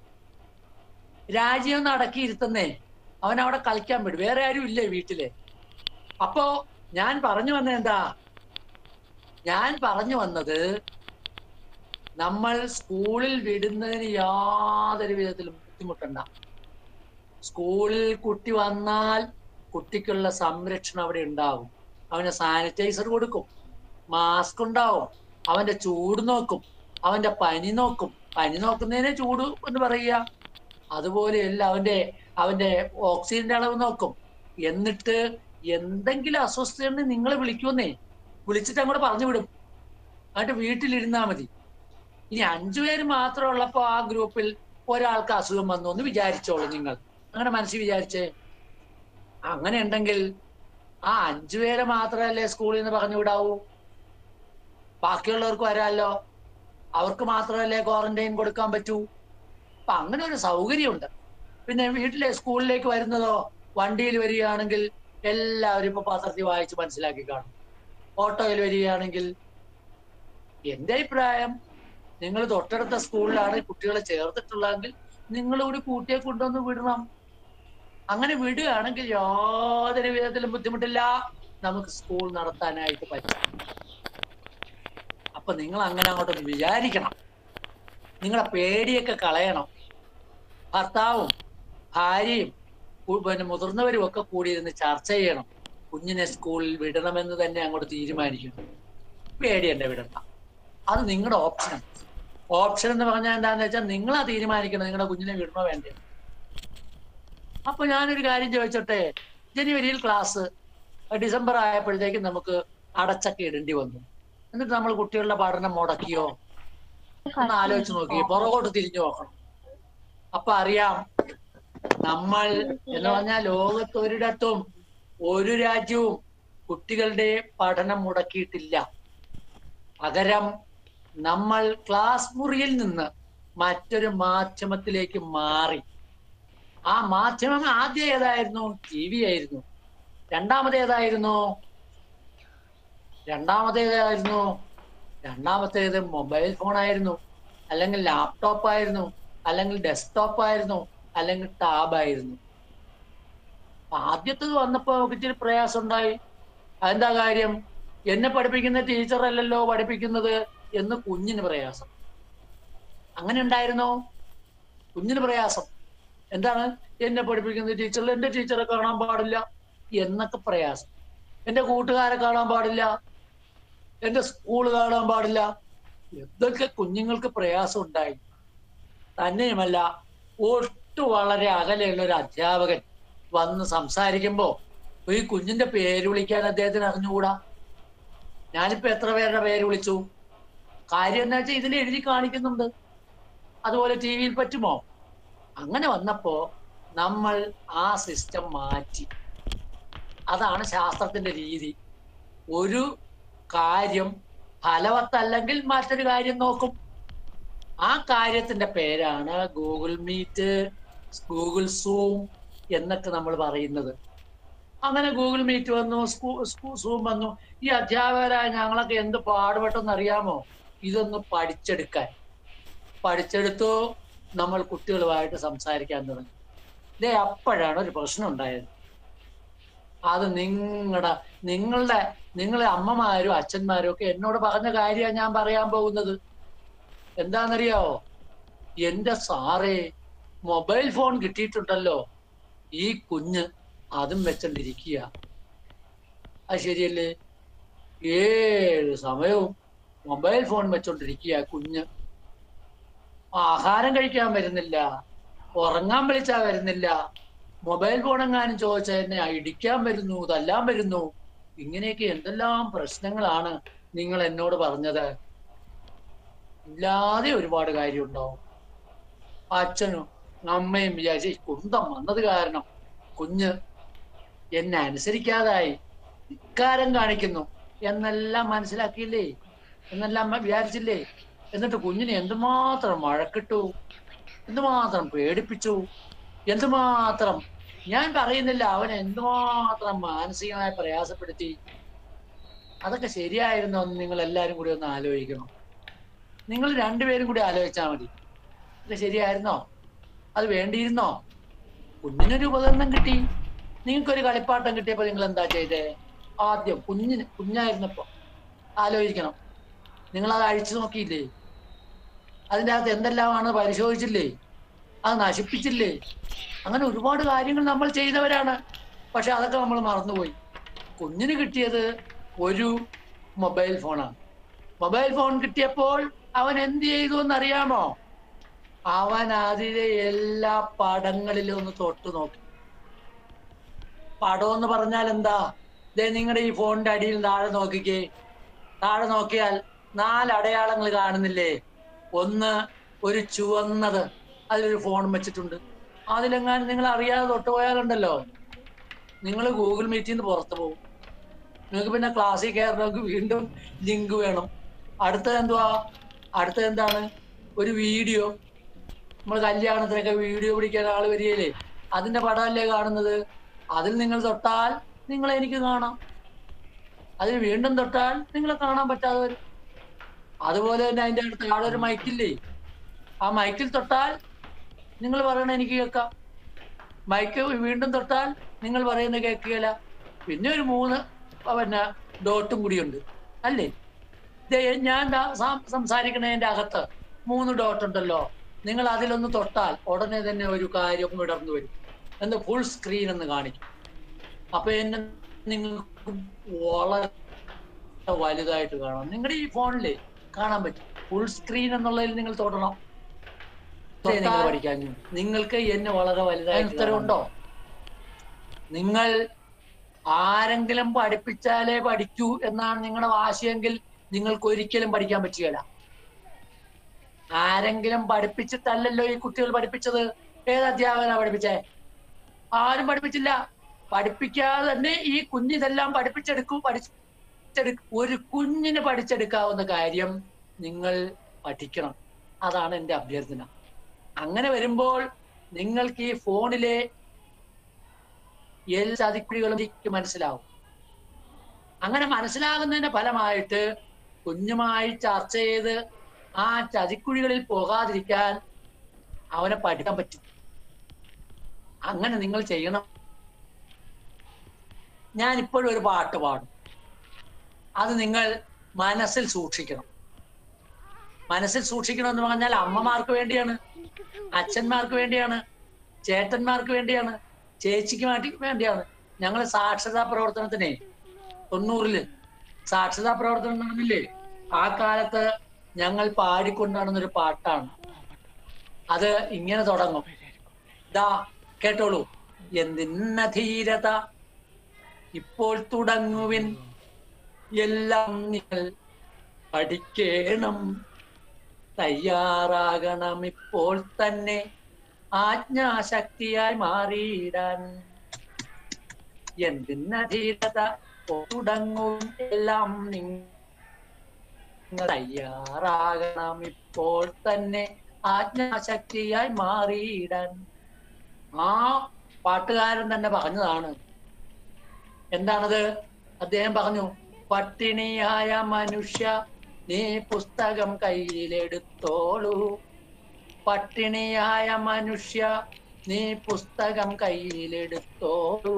രാജ്യം അടക്കിയിരുത്തുന്നേ അവൻ അവിടെ കളിക്കാൻ വിടും വേറെ ആരും ഇല്ലേ വീട്ടില് അപ്പോ ഞാൻ പറഞ്ഞു വന്നത് എന്താ ഞാൻ പറഞ്ഞു വന്നത് നമ്മൾ സ്കൂളിൽ വിടുന്നതിന് യാതൊരു വിധത്തിലും ബുദ്ധിമുട്ടണ്ട സ്കൂളിൽ കുട്ടി വന്നാൽ കുട്ടിക്കുള്ള സംരക്ഷണം അവിടെ ഉണ്ടാകും അവന് സാനിറ്റൈസർ കൊടുക്കും മാസ്ക് ഉണ്ടാവും അവന്റെ ചൂട് നോക്കും അവന്റെ പനി നോക്കും പനി നോക്കുന്നതിനെ ചൂട് എന്ന് പറയുക അതുപോലെയല്ല അവന്റെ അവന്റെ ഓക്സിജന്റെ അളവ് നോക്കും എന്നിട്ട് എന്തെങ്കിലും അസ്വസ്ഥതയുണ്ടെങ്കിൽ നിങ്ങൾ വിളിക്കുമെന്നേ വിളിച്ചിട്ട് അങ്ങോട്ട് പറഞ്ഞു വിടും എന്നിട്ട് വീട്ടിലിരുന്നാ മതി ഇനി അഞ്ചു പേര് മാത്രം ഉള്ളപ്പോ ആ ഗ്രൂപ്പിൽ ഒരാൾക്ക് അസുഖം വന്നു എന്ന് വിചാരിച്ചോളൂ നിങ്ങൾ അങ്ങനെ മനസ്സിൽ വിചാരിച്ചേ അങ്ങനെ ഉണ്ടെങ്കിൽ ആ അഞ്ചു പേരെ മാത്രമല്ലേ സ്കൂളിൽ നിന്ന് പറഞ്ഞു വിടാവൂ ബാക്കിയുള്ളവർക്ക് വരാമല്ലോ അവർക്ക് മാത്രമല്ലേ ക്വാറന്റൈൻ കൊടുക്കാൻ പറ്റൂ അപ്പൊ അങ്ങനെ ഒരു സൗകര്യമുണ്ട് പിന്നെ വീട്ടിലെ സ്കൂളിലേക്ക് വരുന്നതോ വണ്ടിയിൽ വരികയാണെങ്കിൽ എല്ലാവരും ഇപ്പൊ പത്രത്തിൽ വായിച്ച് മനസ്സിലാക്കി കാണും ഓട്ടോയിൽ വരികയാണെങ്കിൽ എന്റെ അഭിപ്രായം നിങ്ങൾ തൊട്ടടുത്ത സ്കൂളിലാണ് കുട്ടികളെ ചേർത്തിട്ടുള്ളതെങ്കിൽ നിങ്ങൾ കൂടി കൂട്ടിയെ കൊണ്ടുവന്ന് വിടണം അങ്ങനെ വിടുകയാണെങ്കിൽ യാതൊരു വിധത്തിലും ബുദ്ധിമുട്ടില്ല നമുക്ക് സ്കൂൾ നടത്താനായിട്ട് പറ്റും അപ്പൊ നിങ്ങൾ അങ്ങനെ അങ്ങോട്ടൊന്ന് വിചാരിക്കണം നിങ്ങളെ പേടിയൊക്കെ കളയണം ഭർത്താവും ഭാര്യയും കു- പിന്നെ മുതിർന്നവരും ഒക്കെ കൂടി ഇരുന്ന് ചർച്ച ചെയ്യണം കുഞ്ഞിനെ സ്കൂളിൽ വിടണമെന്ന് തന്നെ അങ്ങോട്ട് തീരുമാനിക്കണം പേടി എന്നെ വിടണ്ട അത് നിങ്ങളുടെ ഓപ്ഷനാണ് ഓപ്ഷൻ എന്ന് പറഞ്ഞാൽ എന്താന്ന് വെച്ചാൽ നിങ്ങളാ തീരുമാനിക്കണം നിങ്ങളുടെ കുഞ്ഞിനെ വിടണോ വേണ്ടേ അപ്പൊ ഞാനൊരു കാര്യം ചോദിച്ചോട്ടെ ജനുവരിയിൽ ക്ലാസ് ഡിസംബർ ആയപ്പോഴത്തേക്കും നമുക്ക് അടച്ചൊക്കെ ഇടേണ്ടി വന്നു എന്നിട്ട് നമ്മൾ കുട്ടികളുടെ പഠനം മുടക്കിയോ ഒന്ന് ആലോചിച്ച് നോക്കി പുറകോട്ട് തിരിഞ്ഞു നോക്കണം അപ്പൊ അറിയാം നമ്മൾ എന്ന് പറഞ്ഞാൽ ലോകത്ത് ഒരിടത്തും ഒരു രാജ്യവും കുട്ടികളുടെ പഠനം മുടക്കിയിട്ടില്ല പകരം നമ്മൾ ക്ലാസ് മുറിയിൽ നിന്ന് മറ്റൊരു മാധ്യമത്തിലേക്ക് മാറി ആ മാധ്യമം ആദ്യം ഏതായിരുന്നു ടി വി ആയിരുന്നു രണ്ടാമത് ഏതായിരുന്നു രണ്ടാമത്തേതായിരുന്നു രണ്ടാമത്തേത് മൊബൈൽ ഫോൺ ആയിരുന്നു അല്ലെങ്കിൽ ലാപ്ടോപ്പ് ആയിരുന്നു അല്ലെങ്കിൽ ഡെസ്ക്ടോപ്പ് ആയിരുന്നു അല്ലെങ്കിൽ ടാബ് ആയിരുന്നു അപ്പൊ ആദ്യത്തേത് വന്നപ്പോ നമുക്ക് ഇച്ചിരി പ്രയാസം ഉണ്ടായി അതെന്താ കാര്യം എന്നെ പഠിപ്പിക്കുന്ന ടീച്ചർ അല്ലല്ലോ പഠിപ്പിക്കുന്നത് എന്ന് കുഞ്ഞിന് പ്രയാസം അങ്ങനെ ഉണ്ടായിരുന്നോ കുഞ്ഞിന് പ്രയാസം എന്താണ് എന്നെ പഠിപ്പിക്കുന്ന ടീച്ചർ എന്റെ ടീച്ചറെ കാണാൻ പാടില്ല എന്നൊക്കെ പ്രയാസം എന്റെ കൂട്ടുകാരെ കാണാൻ പാടില്ല എന്റെ സ്കൂൾ കാണാൻ പാടില്ല എന്തൊക്കെ കുഞ്ഞുങ്ങൾക്ക് പ്രയാസം ഉണ്ടായി തന്നെയുമല്ല ഒട്ടു വളരെ അകലെയുള്ള ഒരു അധ്യാപകൻ വന്ന് സംസാരിക്കുമ്പോ ഈ കുഞ്ഞിന്റെ പേര് വിളിക്കാൻ അദ്ദേഹത്തിന് അറിഞ്ഞുകൂടാ ഞാനിപ്പോ എത്ര പേരുടെ പേര് വിളിച്ചു കാര്യം എന്താ വെച്ചാൽ ഇതിൽ എഴുതി കാണിക്കുന്നുണ്ട് അതുപോലെ ടി വിയിൽ പറ്റുമോ അങ്ങനെ വന്നപ്പോ നമ്മൾ ആ സിസ്റ്റം മാറ്റി അതാണ് ശാസ്ത്രത്തിന്റെ രീതി ഒരു കാര്യം ഫലവത്തല്ലെങ്കിൽ മറ്റൊരു കാര്യം നോക്കും ആ കാര്യത്തിന്റെ പേരാണ് ഗൂഗിൾ മീറ്റ് ഗൂഗിൾ സൂം എന്നൊക്കെ നമ്മൾ പറയുന്നത് അങ്ങനെ ഗൂഗിൾ മീറ്റ് വന്നു സൂം വന്നു ഈ അധ്യാപകരായ ഞങ്ങളൊക്കെ എന്ത് പാടുപെട്ടെന്ന് അറിയാമോ ഇതൊന്ന് പഠിച്ചെടുക്കാൻ പഠിച്ചെടുത്തു നമ്മൾ കുട്ടികളുമായിട്ട് സംസാരിക്കാൻ തുടങ്ങി ഇതേ അപ്പോഴാണ് ഒരു പ്രശ്നം ഉണ്ടായത് അത് നിങ്ങളുടെ നിങ്ങളുടെ നിങ്ങളെ അമ്മമാരും അച്ഛന്മാരും ഒക്കെ എന്നോട് പറഞ്ഞ കാര്യമാണ് ഞാൻ പറയാൻ പോകുന്നത് എന്താണെന്നറിയാവോ എന്റെ സാറേ മൊബൈൽ ഫോൺ കിട്ടിയിട്ടുണ്ടല്ലോ ഈ കുഞ്ഞ് അതും വെച്ചോണ്ടിരിക്കുക അത് ശരിയല്ലേ ഏഴ് സമയവും മൊബൈൽ ഫോൺ വെച്ചോണ്ടിരിക്കുക കുഞ്ഞ് ആഹാരം കഴിക്കാൻ വരുന്നില്ല ഉറങ്ങാൻ വിളിച്ചാ വരുന്നില്ല മൊബൈൽ ഫോൺ എങ്ങാനും ചോദിച്ചാൽ എന്നെ ഇടിക്കാൻ വരുന്നു തല്ലാൻ വരുന്നു ഇങ്ങനെയൊക്കെ എന്തെല്ലാം പ്രശ്നങ്ങളാണ് നിങ്ങൾ എന്നോട് പറഞ്ഞത് ഇല്ലാതെ ഒരുപാട് കാര്യമുണ്ടാവും അച്ഛനും അമ്മയും വിചാരിച്ച ഈ കുന്തം വന്നത് കാരണം കുഞ്ഞ് എന്നെ അനുസരിക്കാതായി ധിക്കാരം കാണിക്കുന്നു എന്നെല്ലാം മനസ്സിലാക്കിയില്ലേ എന്നെല്ലാം അമ്മ വിചാരിച്ചില്ലേ എന്നിട്ട് കുഞ്ഞിനെ എന്തുമാത്രം വഴക്കിട്ടു എന്തുമാത്രം പേടിപ്പിച്ചു എന്തുമാത്രം ഞാൻ പറയുന്നില്ല അവൻ എന്തുമാത്രം മാനസികമായി പ്രയാസപ്പെടുത്തി അതൊക്കെ ശരിയായിരുന്നോ എന്ന് നിങ്ങൾ എല്ലാവരും കൂടി ഒന്ന് ആലോചിക്കണം നിങ്ങൾ രണ്ടുപേരും കൂടി ആലോചിച്ചാൽ മതി ഇത് ശരിയായിരുന്നോ അത് വേണ്ടിയിരുന്നോ കുഞ്ഞിനൊരു ഉപകരണം കിട്ടി നിങ്ങൾക്കൊരു കളിപ്പാട്ടം കിട്ടിയപ്പോ നിങ്ങൾ എന്താ ചെയ്തേ ആദ്യം കുഞ്ഞിന് കുഞ്ഞായിരുന്നപ്പോ ആലോചിക്കണം നിങ്ങൾ അത് അഴിച്ചു നോക്കിയില്ലേ അതിൻ്റെ അകത്ത് എന്തെല്ലാമാണ് പരിശോധിച്ചില്ലേ അത് നശിപ്പിച്ചില്ലേ അങ്ങനെ ഒരുപാട് കാര്യങ്ങൾ നമ്മൾ ചെയ്തവരാണ് പക്ഷെ അതൊക്കെ നമ്മൾ മറന്നുപോയി കുഞ്ഞിന് കിട്ടിയത് ഒരു മൊബൈൽ ഫോണാണ് മൊബൈൽ ഫോൺ കിട്ടിയപ്പോൾ അവൻ എന്ത് ചെയ്തു എന്നറിയാമോ അവൻ അതിലെ എല്ലാ പടങ്ങളിലും ഒന്ന് തൊട്ടു നോക്കി പടം എന്ന് പറഞ്ഞാൽ എന്താ ദേ നിങ്ങളുടെ ഈ ഫോണിന്റെ അടിയിൽ താഴെ നോക്കിക്കേ താഴെ നോക്കിയാൽ നാല് അടയാളങ്ങൾ കാണുന്നില്ലേ ഒന്ന് ഒരു ചുവന്നത് അതിലൊരു ഫോൺ വെച്ചിട്ടുണ്ട് അതിലെങ്ങാനും നിങ്ങൾ അറിയാതെ തൊട്ടുപോയാലുണ്ടല്ലോ നിങ്ങൾ ഗൂഗിൾ മീറ്റിൽ നിന്ന് പുറത്തു പോകും നിങ്ങൾക്ക് പിന്നെ ക്ലാസ്സിൽ കയറണമെങ്കിൽ വീണ്ടും ലിങ്ക് വേണം അടുത്തത് എന്തുവാ അടുത്തത് എന്താണ് ഒരു വീഡിയോ നമ്മൾ കല്യാണത്തിനൊക്കെ വീഡിയോ പിടിക്കാൻ ആൾ വരികയില്ലേ അതിന്റെ പടമല്ലേ കാണുന്നത് അതിൽ നിങ്ങൾ തൊട്ടാൽ നിങ്ങളെ എനിക്ക് കാണാം അതിൽ വീണ്ടും തൊട്ടാൽ നിങ്ങളെ കാണാൻ പറ്റാതെ വരും അതുപോലെ തന്നെ അതിന്റെ അടുത്ത് താഴെ ഒരു മൈക്കില്ലേ ആ മൈക്കിൽ തൊട്ടാൽ നിങ്ങൾ പറയണ എനിക്ക് കേൾക്കാം മൈക്ക് വീണ്ടും തൊട്ടാൽ നിങ്ങൾ പറയുന്നത് കേൾക്കുകയില്ല പിന്നെ ഒരു മൂന്ന് പിന്നെ ഡോട്ടും കൂടിയുണ്ട് അല്ലേ ദേ ഞാൻ ദാ സം- സംസാരിക്കണതിന്റെ അകത്ത് മൂന്ന് ഡോട്ട് ഉണ്ടല്ലോ നിങ്ങൾ അതിലൊന്ന് തൊട്ടാൽ ഉടനെ തന്നെ ഒരു കാര്യം വിടർന്നു വരും എന്ന് ഫുൾ സ്ക്രീൻ എന്ന് കാണിക്കും അപ്പൊ എന്നെ നിങ്ങൾക്ക് വളരെ വലുതായിട്ട് കാണാം നിങ്ങളുടെ ഈ ഫോണില് കാണാൻ പറ്റും ഫുൾ സ്ക്രീൻ എന്നുള്ളതിൽ നിങ്ങൾ തൊടണം ഇതേ നിങ്ങൾ പഠിക്കാൻ നിങ്ങൾക്ക് എന്നെ വളരെ വലുതായിട്ട് ഉത്തരവുണ്ടോ നിങ്ങൾ ആരെങ്കിലും പഠിപ്പിച്ചാലേ പഠിക്കൂ എന്നാണ് നിങ്ങളുടെ വാശിയെങ്കിൽ നിങ്ങൾക്ക് ഒരിക്കലും പഠിക്കാൻ പറ്റുകയില്ല ആരെങ്കിലും പഠിപ്പിച്ചിട്ടല്ലല്ലോ ഈ കുട്ടികൾ പഠിപ്പിച്ചത് ഏത് അധ്യാപകനാ പഠിപ്പിച്ചേ ആരും പഠിപ്പിച്ചില്ല പഠിപ്പിക്കാതെ തന്നെ ഈ കുഞ്ഞിതെല്ലാം പഠിപ്പിച്ചെടുക്കും പഠിച്ചെടുക്കും ഒരു കുഞ്ഞിന് പഠിച്ചെടുക്കാവുന്ന കാര്യം നിങ്ങൾ പഠിക്കണം അതാണ് എൻ്റെ അഭ്യർത്ഥന അങ്ങനെ വരുമ്പോൾ നിങ്ങൾക്ക് ഈ ഫോണിലെ എല്ലാ ചതിക്കുഴികളും എനിക്ക് മനസ്സിലാവും അങ്ങനെ മനസ്സിലാകുന്നതിന്റെ ഫലമായിട്ട് കുഞ്ഞുമായി ചർച്ച ചെയ്ത് ആ ചതിക്കുഴികളിൽ പോകാതിരിക്കാൻ അവനെ പഠിക്കാൻ പറ്റും അങ്ങനെ നിങ്ങൾ ചെയ്യണം ഞാൻ ഇപ്പോഴും ഒരു പാട്ട് പാടും അത് നിങ്ങൾ മനസ്സിൽ സൂക്ഷിക്കണം മനസ്സിൽ സൂക്ഷിക്കണം എന്ന് പറഞ്ഞാൽ അമ്മമാർക്ക് വേണ്ടിയാണ് അച്ഛന്മാർക്ക് വേണ്ടിയാണ് ചേട്ടന്മാർക്ക് വേണ്ടിയാണ് ചേച്ചിക്ക് വേണ്ടി വേണ്ടിയാണ് ഞങ്ങൾ സാക്ഷരതാ പ്രവർത്തനത്തിനെ തൊണ്ണൂറില് സാക്ഷരതാ പ്രവർത്തനം നടന്നില്ലേ ആ കാലത്ത് ഞങ്ങൾ പാടിക്കൊണ്ടാടുന്ന ഒരു പാട്ടാണ് അത് ഇങ്ങനെ തുടങ്ങും ദാ കേട്ടോളൂ എന്തിന്ന ധീരത ഇപ്പോൾ തുടങ്ങുവിൻ എല്ലാം നിങ്ങൾ പഠിക്കേണം തയ്യാറാകണം ഇപ്പോൾ തന്നെ ആജ്ഞാശക്തിയായി മാറിയിടാൻ എന്തിന്ന ധീരത തുടങ്ങും എല്ലാം നിങ്ങൾ തയ്യാറാകണം ഇപ്പോൾ തന്നെ ആജ്ഞാശക്തിയായി മാറിയിടാൻ ആ പാട്ടുകാരൻ തന്നെ പറഞ്ഞതാണ് എന്താണത് അദ്ദേഹം പറഞ്ഞു പട്ടിണിയായ മനുഷ്യ നീ പുസ്തകം കയ്യിലെടുത്തോളൂ പട്ടിണിയായ മനുഷ്യ നീ പുസ്തകം കയ്യിലെടുത്തോളൂ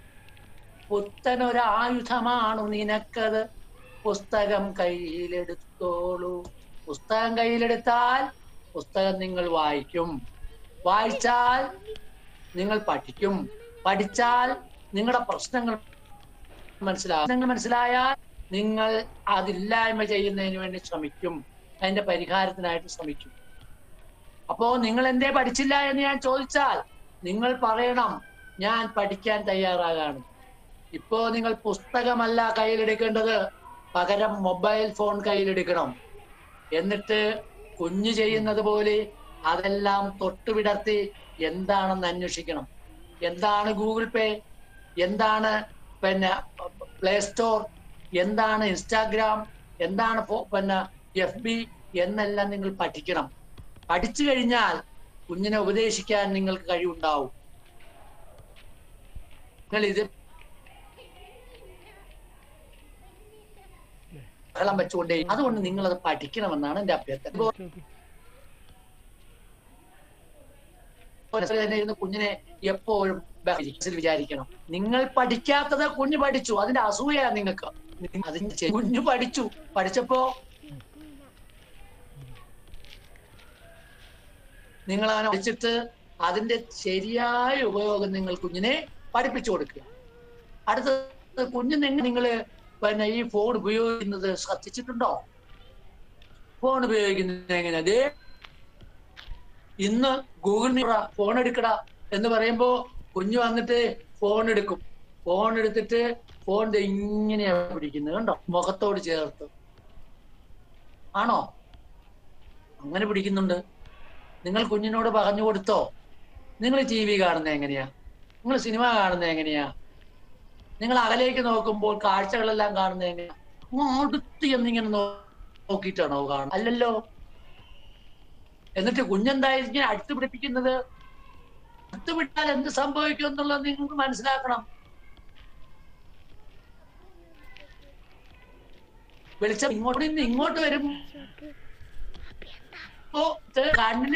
പുത്തനൊരായുധമാണു നിനക്കത് പുസ്തകം കയ്യിലെടുത്തോളൂ പുസ്തകം കയ്യിലെടുത്താൽ പുസ്തകം നിങ്ങൾ വായിക്കും വായിച്ചാൽ നിങ്ങൾ പഠിക്കും പഠിച്ചാൽ നിങ്ങളുടെ പ്രശ്നങ്ങൾ മനസ്സിലാകും പ്രശ്നങ്ങൾ മനസ്സിലായാൽ നിങ്ങൾ അതില്ലായ്മ ചെയ്യുന്നതിന് വേണ്ടി ശ്രമിക്കും അതിന്റെ പരിഹാരത്തിനായിട്ട് ശ്രമിക്കും അപ്പോ നിങ്ങൾ എന്തേ പഠിച്ചില്ല എന്ന് ഞാൻ ചോദിച്ചാൽ നിങ്ങൾ പറയണം ഞാൻ പഠിക്കാൻ തയ്യാറാകാണ് ഇപ്പോ നിങ്ങൾ പുസ്തകമല്ല കയ്യിലെടുക്കേണ്ടത് പകരം മൊബൈൽ ഫോൺ കയ്യിലെടുക്കണം എന്നിട്ട് കുഞ്ഞു ചെയ്യുന്നത് പോലെ അതെല്ലാം തൊട്ടുവിടർത്തി എന്താണെന്ന് അന്വേഷിക്കണം എന്താണ് ഗൂഗിൾ പേ എന്താണ് പിന്നെ പ്ലേ സ്റ്റോർ എന്താണ് ഇൻസ്റ്റാഗ്രാം എന്താണ് ഫോ- പിന്നെ എഫ് ബി എന്നെല്ലാം നിങ്ങൾ പഠിക്കണം പഠിച്ചു കഴിഞ്ഞാൽ കുഞ്ഞിനെ ഉപദേശിക്കാൻ നിങ്ങൾക്ക് കഴിവുണ്ടാവും നിങ്ങൾ ഇത് ബഹളം വെച്ചുകൊണ്ടേ അതുകൊണ്ട് നിങ്ങൾ അത് പഠിക്കണമെന്നാണ് എന്റെ അഭ്യർത്ഥന ഇപ്പോ മനസ്സിൽ തന്നെ ഇരുന്ന് കുഞ്ഞിനെ എപ്പോഴും ബഹരിക്കൽ വിചാരിക്കണം നിങ്ങൾ പഠിക്കാത്തത് കുഞ്ഞ് പഠിച്ചു അതിന്റെ അസൂയ നിങ്ങൾക്ക് അതിന് ചെ- കുഞ്ഞ് പഠിച്ചു പഠിച്ചപ്പോ നിങ്ങൾ അങ്ങനെ പഠിച്ചിട്ട് അതിന്റെ ശരിയായ ഉപയോഗം നിങ്ങൾ കുഞ്ഞിനെ പഠിപ്പിച്ചു കൊടുക്കുക അടുത്തത് കുഞ്ഞിന് നിങ്ങൾ പിന്നെ ഈ ഫോൺ ഉപയോഗിക്കുന്നത് ശ്രദ്ധിച്ചിട്ടുണ്ടോ ഫോൺ ഉപയോഗിക്കുന്നത് എങ്ങനെ അതേ ഇന്ന് ഗൂഗിൾ മീറ ഫോൺ എടുക്കടാ എന്ന് പറയുമ്പോ കുഞ്ഞു വന്നിട്ട് ഫോൺ എടുക്കും ഫോൺ എടുത്തിട്ട് ഫോൺ ദേ ഇങ്ങനെയാ പിടിക്കുന്നത് കണ്ടോ മുഖത്തോട് ചേർത്ത് ആണോ അങ്ങനെ പിടിക്കുന്നുണ്ട് നിങ്ങൾ കുഞ്ഞിനോട് പറഞ്ഞു കൊടുത്തോ നിങ്ങൾ ടി വി കാണുന്നത് എങ്ങനെയാ നിങ്ങൾ സിനിമ കാണുന്നത് എങ്ങനെയാ നിങ്ങൾ അകലേക്ക് നോക്കുമ്പോൾ കാഴ്ചകളെല്ലാം കാണുന്നത് എങ്ങനെയാ അങ്ങ് അടുത്ത് എന്നിങ്ങനെ നോ- നോക്കിയിട്ടാണോ കാണുന്നത് അല്ലല്ലോ എന്നിട്ട് കുഞ്ഞെന്തായിരിക്കും അടുത്ത് പിടിപ്പിക്കുന്നത് അടുത്ത് വിട്ടാൽ എന്ത് സംഭവിക്കും എന്നുള്ളത് നിങ്ങൾക്ക് മനസ്സിലാക്കണം വെളിച്ചം ഇങ്ങോട്ട് നിന്ന് ഇങ്ങോട്ട് വരും ഓ കണ്ണിന്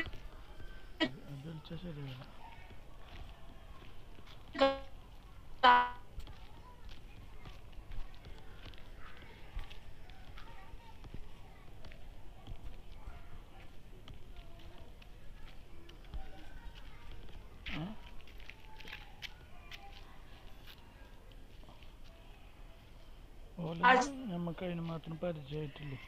ഓല ആഴ്ച- നമുക്ക് അതിന് മാത്രം പരിചയമായിട്ടില്ലേ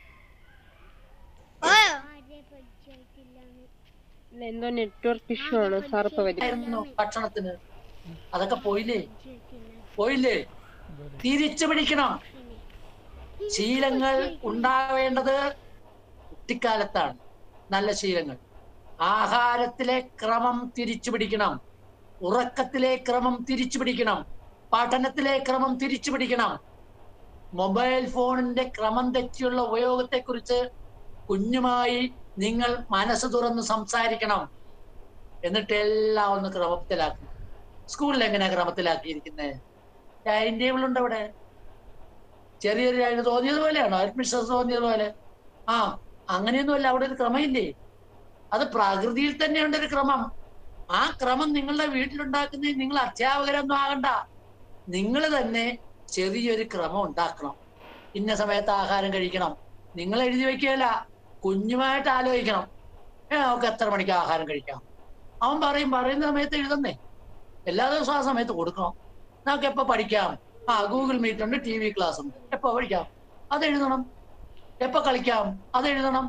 ഇല്ല, എന്തോ നെറ്റ്വർക്ക് ഇഷ്യൂ ആണ് സാർ ഇപ്പൊ വരും ആയിരുന്നു ഭക്ഷണത്തിന് അതൊക്കെ പോയില്ലേ പോയില്ലേ തിരിച്ചു പിടിക്കണം ശീലങ്ങൾ ഉണ്ടാവേണ്ടത് കുട്ടിക്കാലത്താണ് നല്ല ശീലങ്ങൾ ആഹാരത്തിലെ ക്രമം തിരിച്ചു പിടിക്കണം ഉറക്കത്തിലെ ക്രമം തിരിച്ചു പിടിക്കണം പഠനത്തിലെ ക്രമം തിരിച്ചു പിടിക്കണം മൊബൈൽ ഫോണിന്റെ ക്രമം തെറ്റിയുള്ള ഉപയോഗത്തെക്കുറിച്ച് കുഞ്ഞുമായി നിങ്ങൾ മനസ്സ് തുറന്ന് സംസാരിക്കണം എന്നിട്ട് എല്ലാം ഒന്ന് ക്രമത്തിലാക്കണം സ്കൂളിൽ എങ്ങനെയാ ക്രമത്തിലാക്കിയിരിക്കുന്നത് ടൈം ടേബിൾ ഉണ്ട് അവിടെ ചെറിയൊരു അതിന് തോന്നിയതുപോലെയാണോ അഡ്മിഷൻ തോന്നിയതുപോലെ ആ അങ്ങനെയൊന്നുമല്ല അവിടെ ഒരു ക്രമമില്ലേ അത് പ്രകൃതിയിൽ തന്നെയുണ്ട് ഒരു ക്രമം ആ ക്രമം നിങ്ങളുടെ വീട്ടിലുണ്ടാക്കുന്നതിന് നിങ്ങൾ അധ്യാപകരൊന്നും ആകണ്ട നിങ്ങൾ തന്നെ ചെറിയൊരു ക്രമം ഉണ്ടാക്കണം ഇന്ന സമയത്ത് ആഹാരം കഴിക്കണം നിങ്ങൾ എഴുതി വെക്കുകയല്ല കുഞ്ഞുമായിട്ട് ആലോചിക്കണം ഏ നമുക്ക് എത്ര മണിക്ക് ആഹാരം കഴിക്കാം അവൻ പറയും പറയുന്ന സമയത്ത് എഴുതുന്നേ എല്ലാ ദിവസവും ആ സമയത്ത് കൊടുക്കണം നമുക്ക് എപ്പോ പഠിക്കാം ആ ഗൂഗിൾ മീറ്റ് ഉണ്ട് ടി വി ക്ലാസ് ഉണ്ട് എപ്പോ പഠിക്കാം അത് എഴുതണം എപ്പോ കളിക്കാം അത് എഴുതണം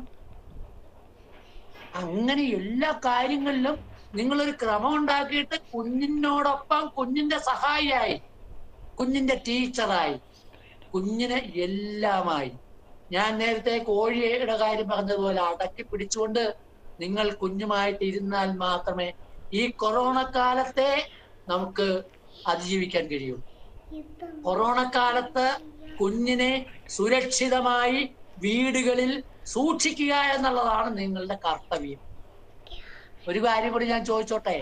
അങ്ങനെ എല്ലാ കാര്യങ്ങളിലും നിങ്ങളൊരു ക്രമം ഉണ്ടാക്കിയിട്ട് കുഞ്ഞിനോടൊപ്പം കുഞ്ഞിന്റെ സഹായിയായി കുഞ്ഞിന്റെ ടീച്ചറായി കുഞ്ഞിന് എല്ലാമായി ഞാൻ നേരത്തെ കോഴിയുടെ കാര്യം പറഞ്ഞതുപോലെ അടക്കി പിടിച്ചുകൊണ്ട് നിങ്ങൾ കുഞ്ഞുമായിട്ട് ഇരുന്നാൽ മാത്രമേ ഈ കൊറോണ കാലത്തെ നമുക്ക് അതിജീവിക്കാൻ കഴിയൂ കൊറോണ കാലത്ത് കുഞ്ഞിനെ സുരക്ഷിതമായി വീടുകളിൽ സൂക്ഷിക്കുക എന്നുള്ളതാണ് നിങ്ങളുടെ കർത്തവ്യം ഒരു കാര്യം കൂടി ഞാൻ ചോദിച്ചോട്ടെ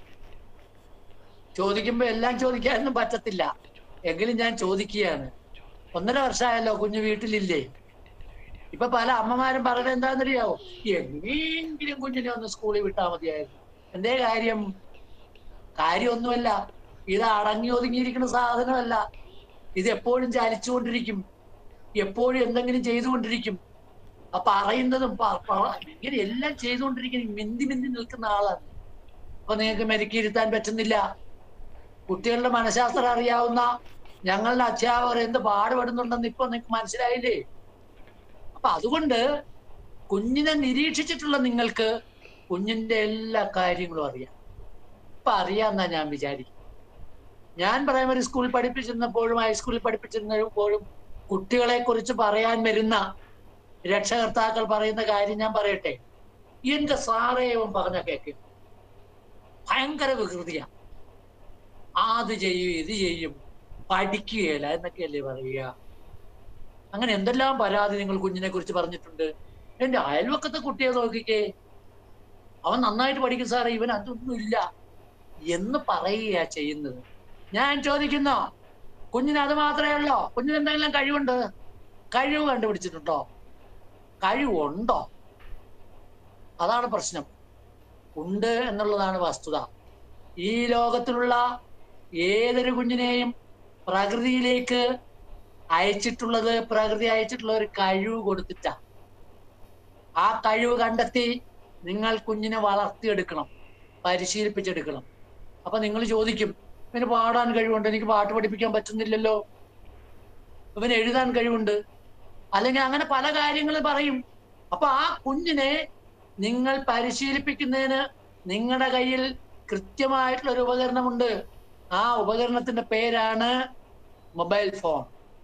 ചോദിക്കുമ്പോ എല്ലാം ചോദിക്കാനൊന്നും പറ്റത്തില്ല എങ്കിലും ഞാൻ ചോദിക്കുകയാണ് ഒന്നര വർഷമായല്ലോ കുഞ്ഞു വീട്ടിലില്ലേ ഇപ്പൊ പല അമ്മമാരും പറയുന്നത് എന്താണെന്നറിയാവോ എങ്ങനെയെങ്കിലും കുഞ്ഞിനെ ഒന്ന് സ്കൂളിൽ വിട്ടാൽ മതിയായിരുന്നു എന്തേ കാര്യം കാര്യമൊന്നുമല്ല ഇത് അടങ്ങി ഒതുങ്ങിയിരിക്കുന്ന സാധനമല്ല ഇത് എപ്പോഴും ചലിച്ചുകൊണ്ടിരിക്കും എപ്പോഴും എന്തെങ്കിലും ചെയ്തുകൊണ്ടിരിക്കും അപ്പൊ പറയുന്നതും പ- പ- ഇങ്ങനെ എല്ലാം ചെയ്തുകൊണ്ടിരിക്കുന്ന മിന്തി മിന്തി നിൽക്കുന്ന ആളാണ് അപ്പൊ നിങ്ങൾക്ക് മെരുക്കിയിരുത്താൻ പറ്റുന്നില്ല കുട്ടികളുടെ മനഃശാസ്ത്രം അറിയാവുന്ന ഞങ്ങളുടെ അധ്യാപകർ എന്ത് പാടുപെടുന്നുണ്ടെന്ന് ഇപ്പൊ നിങ്ങൾക്ക് മനസ്സിലായില്ലേ അപ്പൊ അതുകൊണ്ട് കുഞ്ഞിനെ നിരീക്ഷിച്ചിട്ടുള്ള നിങ്ങൾക്ക് കുഞ്ഞിന്റെ എല്ലാ കാര്യങ്ങളും അറിയാം ഇപ്പൊ അറിയാമെന്നാ ഞാൻ വിചാരിക്കും ഞാൻ പ്രൈമറി സ്കൂളിൽ പഠിപ്പിച്ചിരുന്നപ്പോഴും ഹൈസ്കൂളിൽ പഠിപ്പിച്ചിരുന്നപ്പോഴും കുട്ടികളെ കുറിച്ച് പറയാൻ വരുന്ന രക്ഷകർത്താക്കൾ പറയുന്ന കാര്യം ഞാൻ പറയട്ടെ എന്റെ സാറേവൻ പറഞ്ഞ കേൾക്കും ഭയങ്കര വികൃതിയാ അത് ചെയ്യും ഇത് ചെയ്യും പഠിക്കുകയില്ല എന്നൊക്കെയല്ലേ പറയുക അങ്ങനെ എന്തെല്ലാം പരാതി നിങ്ങൾ കുഞ്ഞിനെ കുറിച്ച് പറഞ്ഞിട്ടുണ്ട് എന്റെ അയൽവക്കത്തെ കുട്ടിയെ നോക്കിക്കേ അവൻ നന്നായിട്ട് പഠിക്കും സാറേ ഇവൻ അതൊന്നും ഇല്ല എന്ന് പറയുകയാ ചെയ്യുന്നത് ഞാൻ ചോദിക്കുന്നു കുഞ്ഞിന് അത് മാത്രമേ ഉള്ളോ കുഞ്ഞിന് എന്തെങ്കിലും കഴിവുണ്ട് കഴിവ് കണ്ടുപിടിച്ചിട്ടുണ്ടോ കഴിവുണ്ടോ അതാണ് പ്രശ്നം ഉണ്ട് എന്നുള്ളതാണ് വസ്തുത ഈ ലോകത്തിലുള്ള ഏതൊരു കുഞ്ഞിനെയും പ്രകൃതിയിലേക്ക് അയച്ചിട്ടുള്ളത് പ്രകൃതി അയച്ചിട്ടുള്ള ഒരു കഴിവ് കൊടുത്തിട്ടാ ആ കഴിവ് കണ്ടെത്തി നിങ്ങൾ കുഞ്ഞിനെ വളർത്തിയെടുക്കണം പരിശീലിപ്പിച്ചെടുക്കണം അപ്പൊ നിങ്ങൾ ചോദിക്കും ഇവന് പാടാൻ കഴിവുണ്ട് എനിക്ക് പാട്ട് പഠിപ്പിക്കാൻ പറ്റുന്നില്ലല്ലോ ഇവന് എഴുതാൻ കഴിവുണ്ട് അല്ലെങ്കിൽ അങ്ങനെ പല കാര്യങ്ങൾ പറയും അപ്പൊ ആ കുഞ്ഞിനെ നിങ്ങൾ പരിശീലിപ്പിക്കുന്നതിന് നിങ്ങളുടെ കയ്യിൽ കൃത്യമായിട്ടുള്ള ഒരു ഉപകരണമുണ്ട് ആ ഉപകരണത്തിന്റെ പേരാണ് മൊബൈൽ ഫോൺ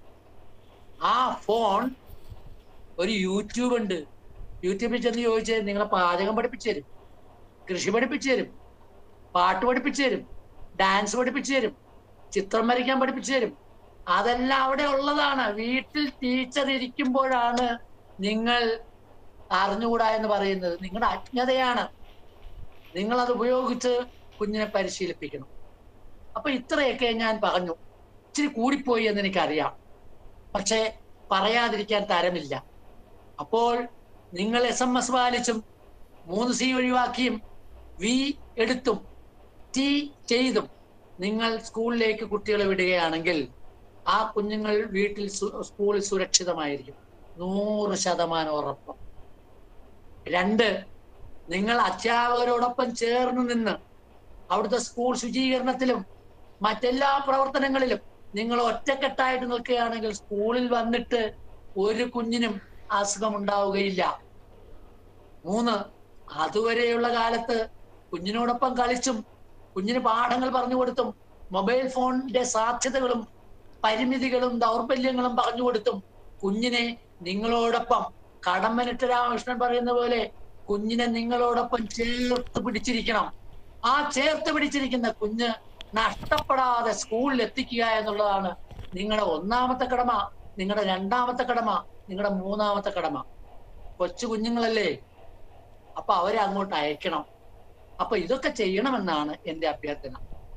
ആ ഫോൺ ഒരു യൂട്യൂബ് ഉണ്ട് യൂട്യൂബിൽ ചെന്ന് ചോദിച്ചാൽ നിങ്ങളെ പാചകം പഠിപ്പിച്ചു തരും കൃഷി പഠിപ്പിച്ചു തരും പാട്ട് പഠിപ്പിച്ചു തരും ഡാൻസ് പഠിപ്പിച്ചു തരും ചിത്രം വരയ്ക്കാൻ പഠിപ്പിച്ചു തരും അതെല്ലാം അവിടെ ഉള്ളതാണ് വീട്ടിൽ ടീച്ചർ ഇരിക്കുമ്പോഴാണ് നിങ്ങൾ അറിഞ്ഞുകൂടാ എന്ന് പറയുന്നത് നിങ്ങളുടെ അജ്ഞതയാണ് നിങ്ങൾ അത് ഉപയോഗിച്ച് കുഞ്ഞിനെ പരിശീലിപ്പിക്കണം അപ്പൊ ഇത്രയൊക്കെ ഞാൻ പറഞ്ഞു ഇച്ചിരി കൂടിപ്പോയി എന്ന് എനിക്കറിയാം പക്ഷേ പറയാതിരിക്കാൻ തരമില്ല അപ്പോൾ നിങ്ങൾ എസ് എം എസ് പാലിച്ചും മൂന്ന് സി ഒഴിവാക്കിയും വി എടുത്തും ടി ചെയ്തും നിങ്ങൾ സ്കൂളിലേക്ക് കുട്ടികളെ വിടുകയാണെങ്കിൽ ആ കുഞ്ഞുങ്ങൾ വീട്ടിൽ സു- സ്കൂളിൽ സുരക്ഷിതമായിരിക്കും നൂറ് ശതമാനം ഉറപ്പ് രണ്ട് നിങ്ങൾ അധ്യാപകരോടൊപ്പം ചേർന്ന് നിന്ന് അവിടുത്തെ സ്കൂൾ ശുചീകരണത്തിലും മറ്റെല്ലാ പ്രവർത്തനങ്ങളിലും നിങ്ങൾ ഒറ്റക്കെട്ടായിട്ട് നിൽക്കുകയാണെങ്കിൽ സ്കൂളിൽ വന്നിട്ട് ഒരു കുഞ്ഞിനും അസുഖം ഉണ്ടാവുകയില്ല മൂന്ന് അതുവരെയുള്ള കാലത്ത് കുഞ്ഞിനോടൊപ്പം കളിച്ചും കുഞ്ഞിന് പാഠങ്ങൾ പറഞ്ഞു കൊടുത്തും മൊബൈൽ ഫോണിന്റെ സാധ്യതകളും പരിമിതികളും ദൗർബല്യങ്ങളും പറഞ്ഞു കൊടുത്തും കുഞ്ഞിനെ നിങ്ങളോടൊപ്പം കടമ്പനിട്ട രാമകൃഷ്ണൻ പറയുന്ന പോലെ കുഞ്ഞിനെ നിങ്ങളോടൊപ്പം ചേർത്ത് പിടിച്ചിരിക്കണം ആ ചേർത്ത് പിടിച്ചിരിക്കുന്ന കുഞ്ഞ് നഷ്ടപ്പെടാതെ സ്കൂളിൽ എത്തിക്കുക എന്നുള്ളതാണ് നിങ്ങളുടെ ഒന്നാമത്തെ കടമ നിങ്ങളുടെ രണ്ടാമത്തെ കടമ നിങ്ങളുടെ മൂന്നാമത്തെ കടമ കൊച്ചു കുഞ്ഞുങ്ങളല്ലേ അപ്പൊ അവരെ അങ്ങോട്ട് അയക്കണം അപ്പൊ ഇതൊക്കെ ചെയ്യണമെന്നാണ് എന്റെ അഭ്യർത്ഥന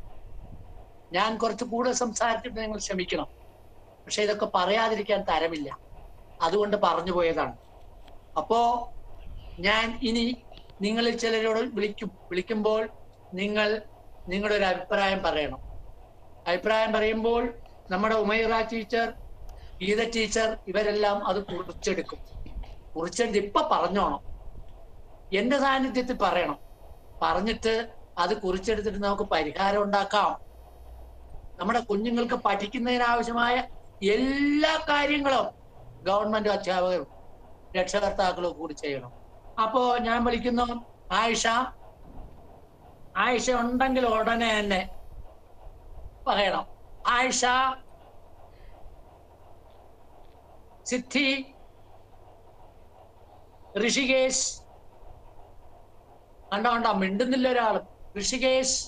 ഞാൻ കുറച്ച് കൂടുതൽ സംസാരിച്ചിട്ട് നിങ്ങൾ ക്ഷമിക്കണം പക്ഷെ ഇതൊക്കെ പറയാതിരിക്കാൻ തരമില്ല അതുകൊണ്ട് പറഞ്ഞു പോയതാണ് അപ്പോ ഞാൻ ഇനി നിങ്ങളിൽ ചിലരോട് വിളിക്കും വിളിക്കുമ്പോൾ നിങ്ങൾ നിങ്ങളുടെ ഒരു അഭിപ്രായം പറയണം അഭിപ്രായം പറയുമ്പോൾ നമ്മുടെ ഉമൈറ ടീച്ചർ ഗീത ടീച്ചർ ഇവരെല്ലാം അത് കുറിച്ചെടുക്കും കുറിച്ചെടുത്ത് ഇപ്പൊ പറഞ്ഞോണം എന്റെ സാന്നിധ്യത്തിൽ പറയണം പറഞ്ഞിട്ട് അത് കുറിച്ചെടുത്തിട്ട് നമുക്ക് പരിഹാരം ഉണ്ടാക്കാം നമ്മുടെ കുഞ്ഞുങ്ങൾക്ക് പഠിക്കുന്നതിനാവശ്യമായ എല്ലാ കാര്യങ്ങളും ഗവൺമെന്റ് അധ്യാപകരും രക്ഷകർത്താക്കളും കൂടി ചെയ്യണം അപ്പോ ഞാൻ വിളിക്കുന്നു ആയിഷ ആയിഷ ഉണ്ടെങ്കിൽ ഉടനെ തന്നെ പറയണം ആയിഷ സിദ്ധി ഋഷികേശ് കണ്ടോ കണ്ടോ മിണ്ടുന്നില്ല ഒരാളും ഋഷികേശ്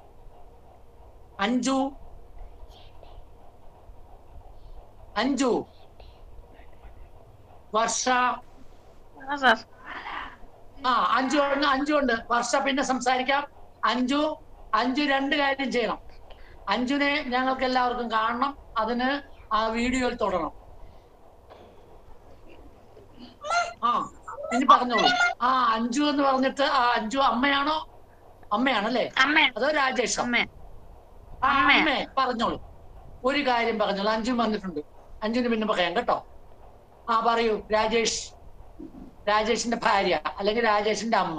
അഞ്ജു അഞ്ജു വർഷ ആ അഞ്ചു ഉണ്ട് അഞ്ചു ഉണ്ട് വർഷ പിന്നെ സംസാരിക്കാം അഞ്ചു അഞ്ചു രണ്ട് കാര്യം ചെയ്യണം അഞ്ചുനെ ഞങ്ങൾക്ക് എല്ലാവർക്കും കാണണം അതിന് ആ വീഡിയോയിൽ തൊടണം ആ ഇനി പറഞ്ഞോളൂ ആ അഞ്ചു എന്ന് പറഞ്ഞിട്ട് ആ അഞ്ചു അമ്മയാണോ അമ്മയാണല്ലേ അമ്മ അതോ രാജേഷ് അമ്മ ആ, അമ്മയാ. അമ്മേ പറഞ്ഞോളൂ ഒരു കാര്യം പറഞ്ഞോളൂ അഞ്ചും വന്നിട്ടുണ്ട് അഞ്ചിന് പിന്നെ പറയാം കേട്ടോ ആ പറയൂ രാജേഷ് രാജേഷിന്റെ ഭാര്യ അല്ലെങ്കിൽ രാജേഷിന്റെ അമ്മ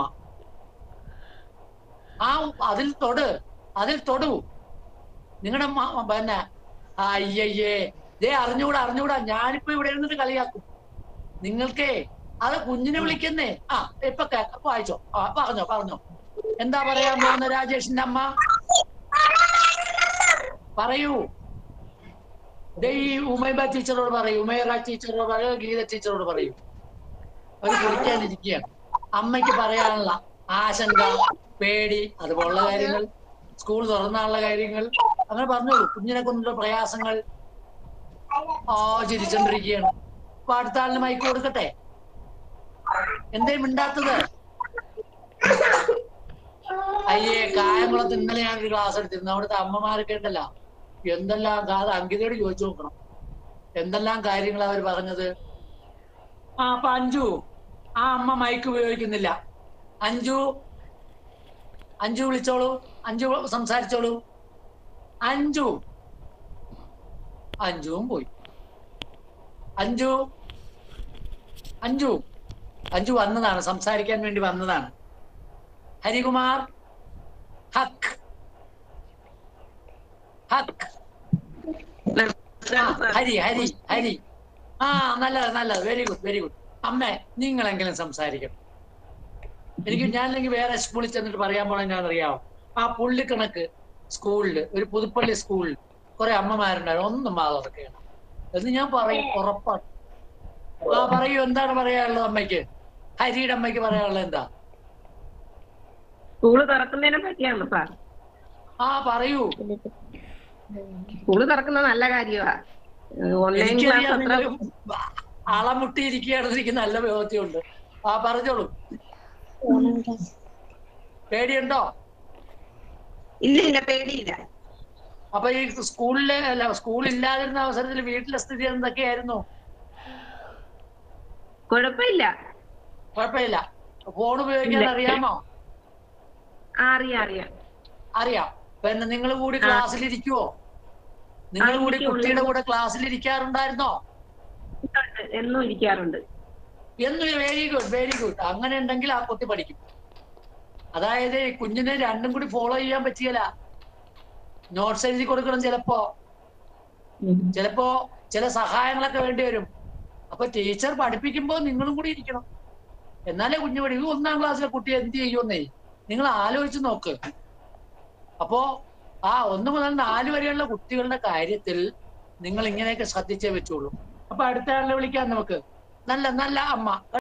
ആ അതിൽ തൊട് അതിൽ തൊടു നിങ്ങളുടെ പിന്നെ ആ, അയ്യയ്യേ ദേ അറിഞ്ഞൂടാ അറിഞ്ഞൂടാ ഞാനിപ്പോ ഇവിടെ ഇരുന്നിട്ട് കളിയാക്കും നിങ്ങൾക്കേ അത് കുഞ്ഞിനെ വിളിക്കുന്നേ ആ ഇപ്പൊ കേക്ക വായിച്ചോ ആ പറഞ്ഞോ പറഞ്ഞോ എന്താ പറയാൻ പോകുന്ന രാജേഷിന്റെ അമ്മ പറയൂ ദേ ഈ ഉമൈബ ടീച്ചറോട് പറയൂ ഉമൈറ ടീച്ചറോട് പറയൂ ഗീത ടീച്ചറോട് പറയൂ അവർ കുളിക്കാനിരിക്കുകയാണ് അമ്മയ്ക്ക് പറയാനുള്ള ആശങ്ക പേടി അതുപോലുള്ള കാര്യങ്ങൾ സ്കൂൾ തുറന്നാനുള്ള കാര്യങ്ങൾ അങ്ങനെ പറഞ്ഞോളൂ കുഞ്ഞിനെ കൊണ്ടുള്ള പ്രയാസങ്ങൾ ആ ചിരിച്ചോണ്ടിരിക്കുകയാണ് അപ്പൊ അടുത്ത ആളിന് മൈക്ക് കൊടുക്കട്ടെ എന്തേ മിണ്ടാത്തത് അയ്യേ കായംകുളത്ത് ഇന്നലെ ഞാനൊരു ക്ലാസ് എടുത്തിരുന്നു അവിടുത്തെ അമ്മമാരൊക്കെ ഉണ്ടല്ലോ എന്തെല്ലാം കാ- അങ്കിതയോട് ചോദിച്ചു നോക്കണം എന്തെല്ലാം കാര്യങ്ങൾ അവർ പറഞ്ഞത് ആ അപ്പൊ അഞ്ജു ആ അമ്മ മൈക്ക് ഉപയോഗിക്കുന്നില്ല അഞ്ജു അഞ്ജു വിളിച്ചോളൂ അഞ്ജു സംസാരിച്ചോളൂ അഞ്ജു അഞ്ജുവും പോയി അഞ്ജു അഞ്ജു അഞ്ജു വന്നതാണ് സംസാരിക്കാൻ വേണ്ടി വന്നതാണ് ഹരികുമാർ ഹക്ക് ഹക്ക് ആ, ഹരി ഹരി ഹരി ആ നല്ലത് നല്ലത് വെരി ഗുഡ് വെരി ഗുഡ് അമ്മേ നിങ്ങളെങ്കിലും സംസാരിക്കണം എനിക്ക് ഞാനല്ലെങ്കിൽ വേറെ സ്കൂളിൽ ചെന്നിട്ട് പറയാൻ പോണ ഞാൻ അറിയാമോ ആ പുള്ളിക്കണക്ക് സ്കൂളിൽ ഒരു പുതുപ്പള്ളി സ്കൂളിൽ കുറെ അമ്മമാരുണ്ടായിരുന്നു ഒന്നും മാതർക്കുകയാണ് എന്ന് ഞാൻ പറയും ഉറപ്പാണ് ആ പറയൂ എന്താണ് പറയാനുള്ളത് അമ്മയ്ക്ക് ഹരിയുടെ അമ്മയ്ക്ക് പറയാനുള്ളത് എന്താ സ്കൂള് തുറക്കുന്നതിനെ പറ്റിയാണ് സാർ ആ പറയൂ സ്കൂള് തുറക്കുന്നത് നല്ല കാര്യമാ ഓൺലൈൻ ക്ലാസ് എനിക്കറിയാം അത്ര നിങ്ങൾ അളമുട്ടിയിരിക്കുകയാണെന്ന് എനിക്ക് നല്ല ബോധ്യമുണ്ട് ആ പറഞ്ഞോളൂ പേടിയുണ്ടോ ഇല്ല ഇല്ല പേടിയില്ല അപ്പൊ ഈ സ്കൂളിലെ അല്ല സ്കൂൾ ഇല്ലാതിരുന്ന അവസരത്തിൽ വീട്ടിലെ സ്ഥിതി എന്തൊക്കെയായിരുന്നു കുഴപ്പമില്ല കുഴപ്പമില്ല ഫോൺ ഉപയോഗിക്കാൻ ഇല്ല. അറിയാമോ ആ, അറിയാം അറിയാം അറിയാം പിന്നെ നിങ്ങൾ കൂടി ക്ലാസ്സിലിരിക്കുവോ നിങ്ങൾ ആ, കൂടി ഇരിക്കും. കുട്ടിയുടെ കൂടെ ക്ലാസ്സിൽ ഇരിക്കാറുണ്ടായിരുന്നോ എന്നും ഇരിക്കാറുണ്ട് എന്ന് വെരി ഗുഡ് വെരി ഗുഡ് അങ്ങനെ ഉണ്ടെങ്കിൽ ആ കുട്ടി പഠിക്കും അതായത് ഈ കുഞ്ഞിനെ രണ്ടും കൂടി ഫോളോ ചെയ്യാൻ പറ്റിയല്ല നോട്ട്സ് എഴുതി കൊടുക്കണം ചിലപ്പോ ചിലപ്പോ ചില സഹായങ്ങളൊക്കെ വേണ്ടി വരും അപ്പൊ ടീച്ചർ പഠിപ്പിക്കുമ്പോൾ നിങ്ങളും കൂടി ഇരിക്കണം എന്നാലേ കുഞ്ഞു പഠിക്കും ഒന്നാം ക്ലാസ്സിലെ കുട്ടി എന്ത് ചെയ്യുമെന്നേ നിങ്ങൾ ആലോചിച്ച് നോക്ക് അപ്പോ ആ ഒന്ന് മുതൽ നാല് വരെയുള്ള കുട്ടികളുടെ കാര്യത്തിൽ നിങ്ങൾ ഇങ്ങനെയൊക്കെ ശ്രദ്ധിച്ചേ വെച്ചുള്ളൂ അപ്പൊ അടുത്ത ആളിനെ വിളിക്കാം നമുക്ക് നല്ല നല്ല അമ്മ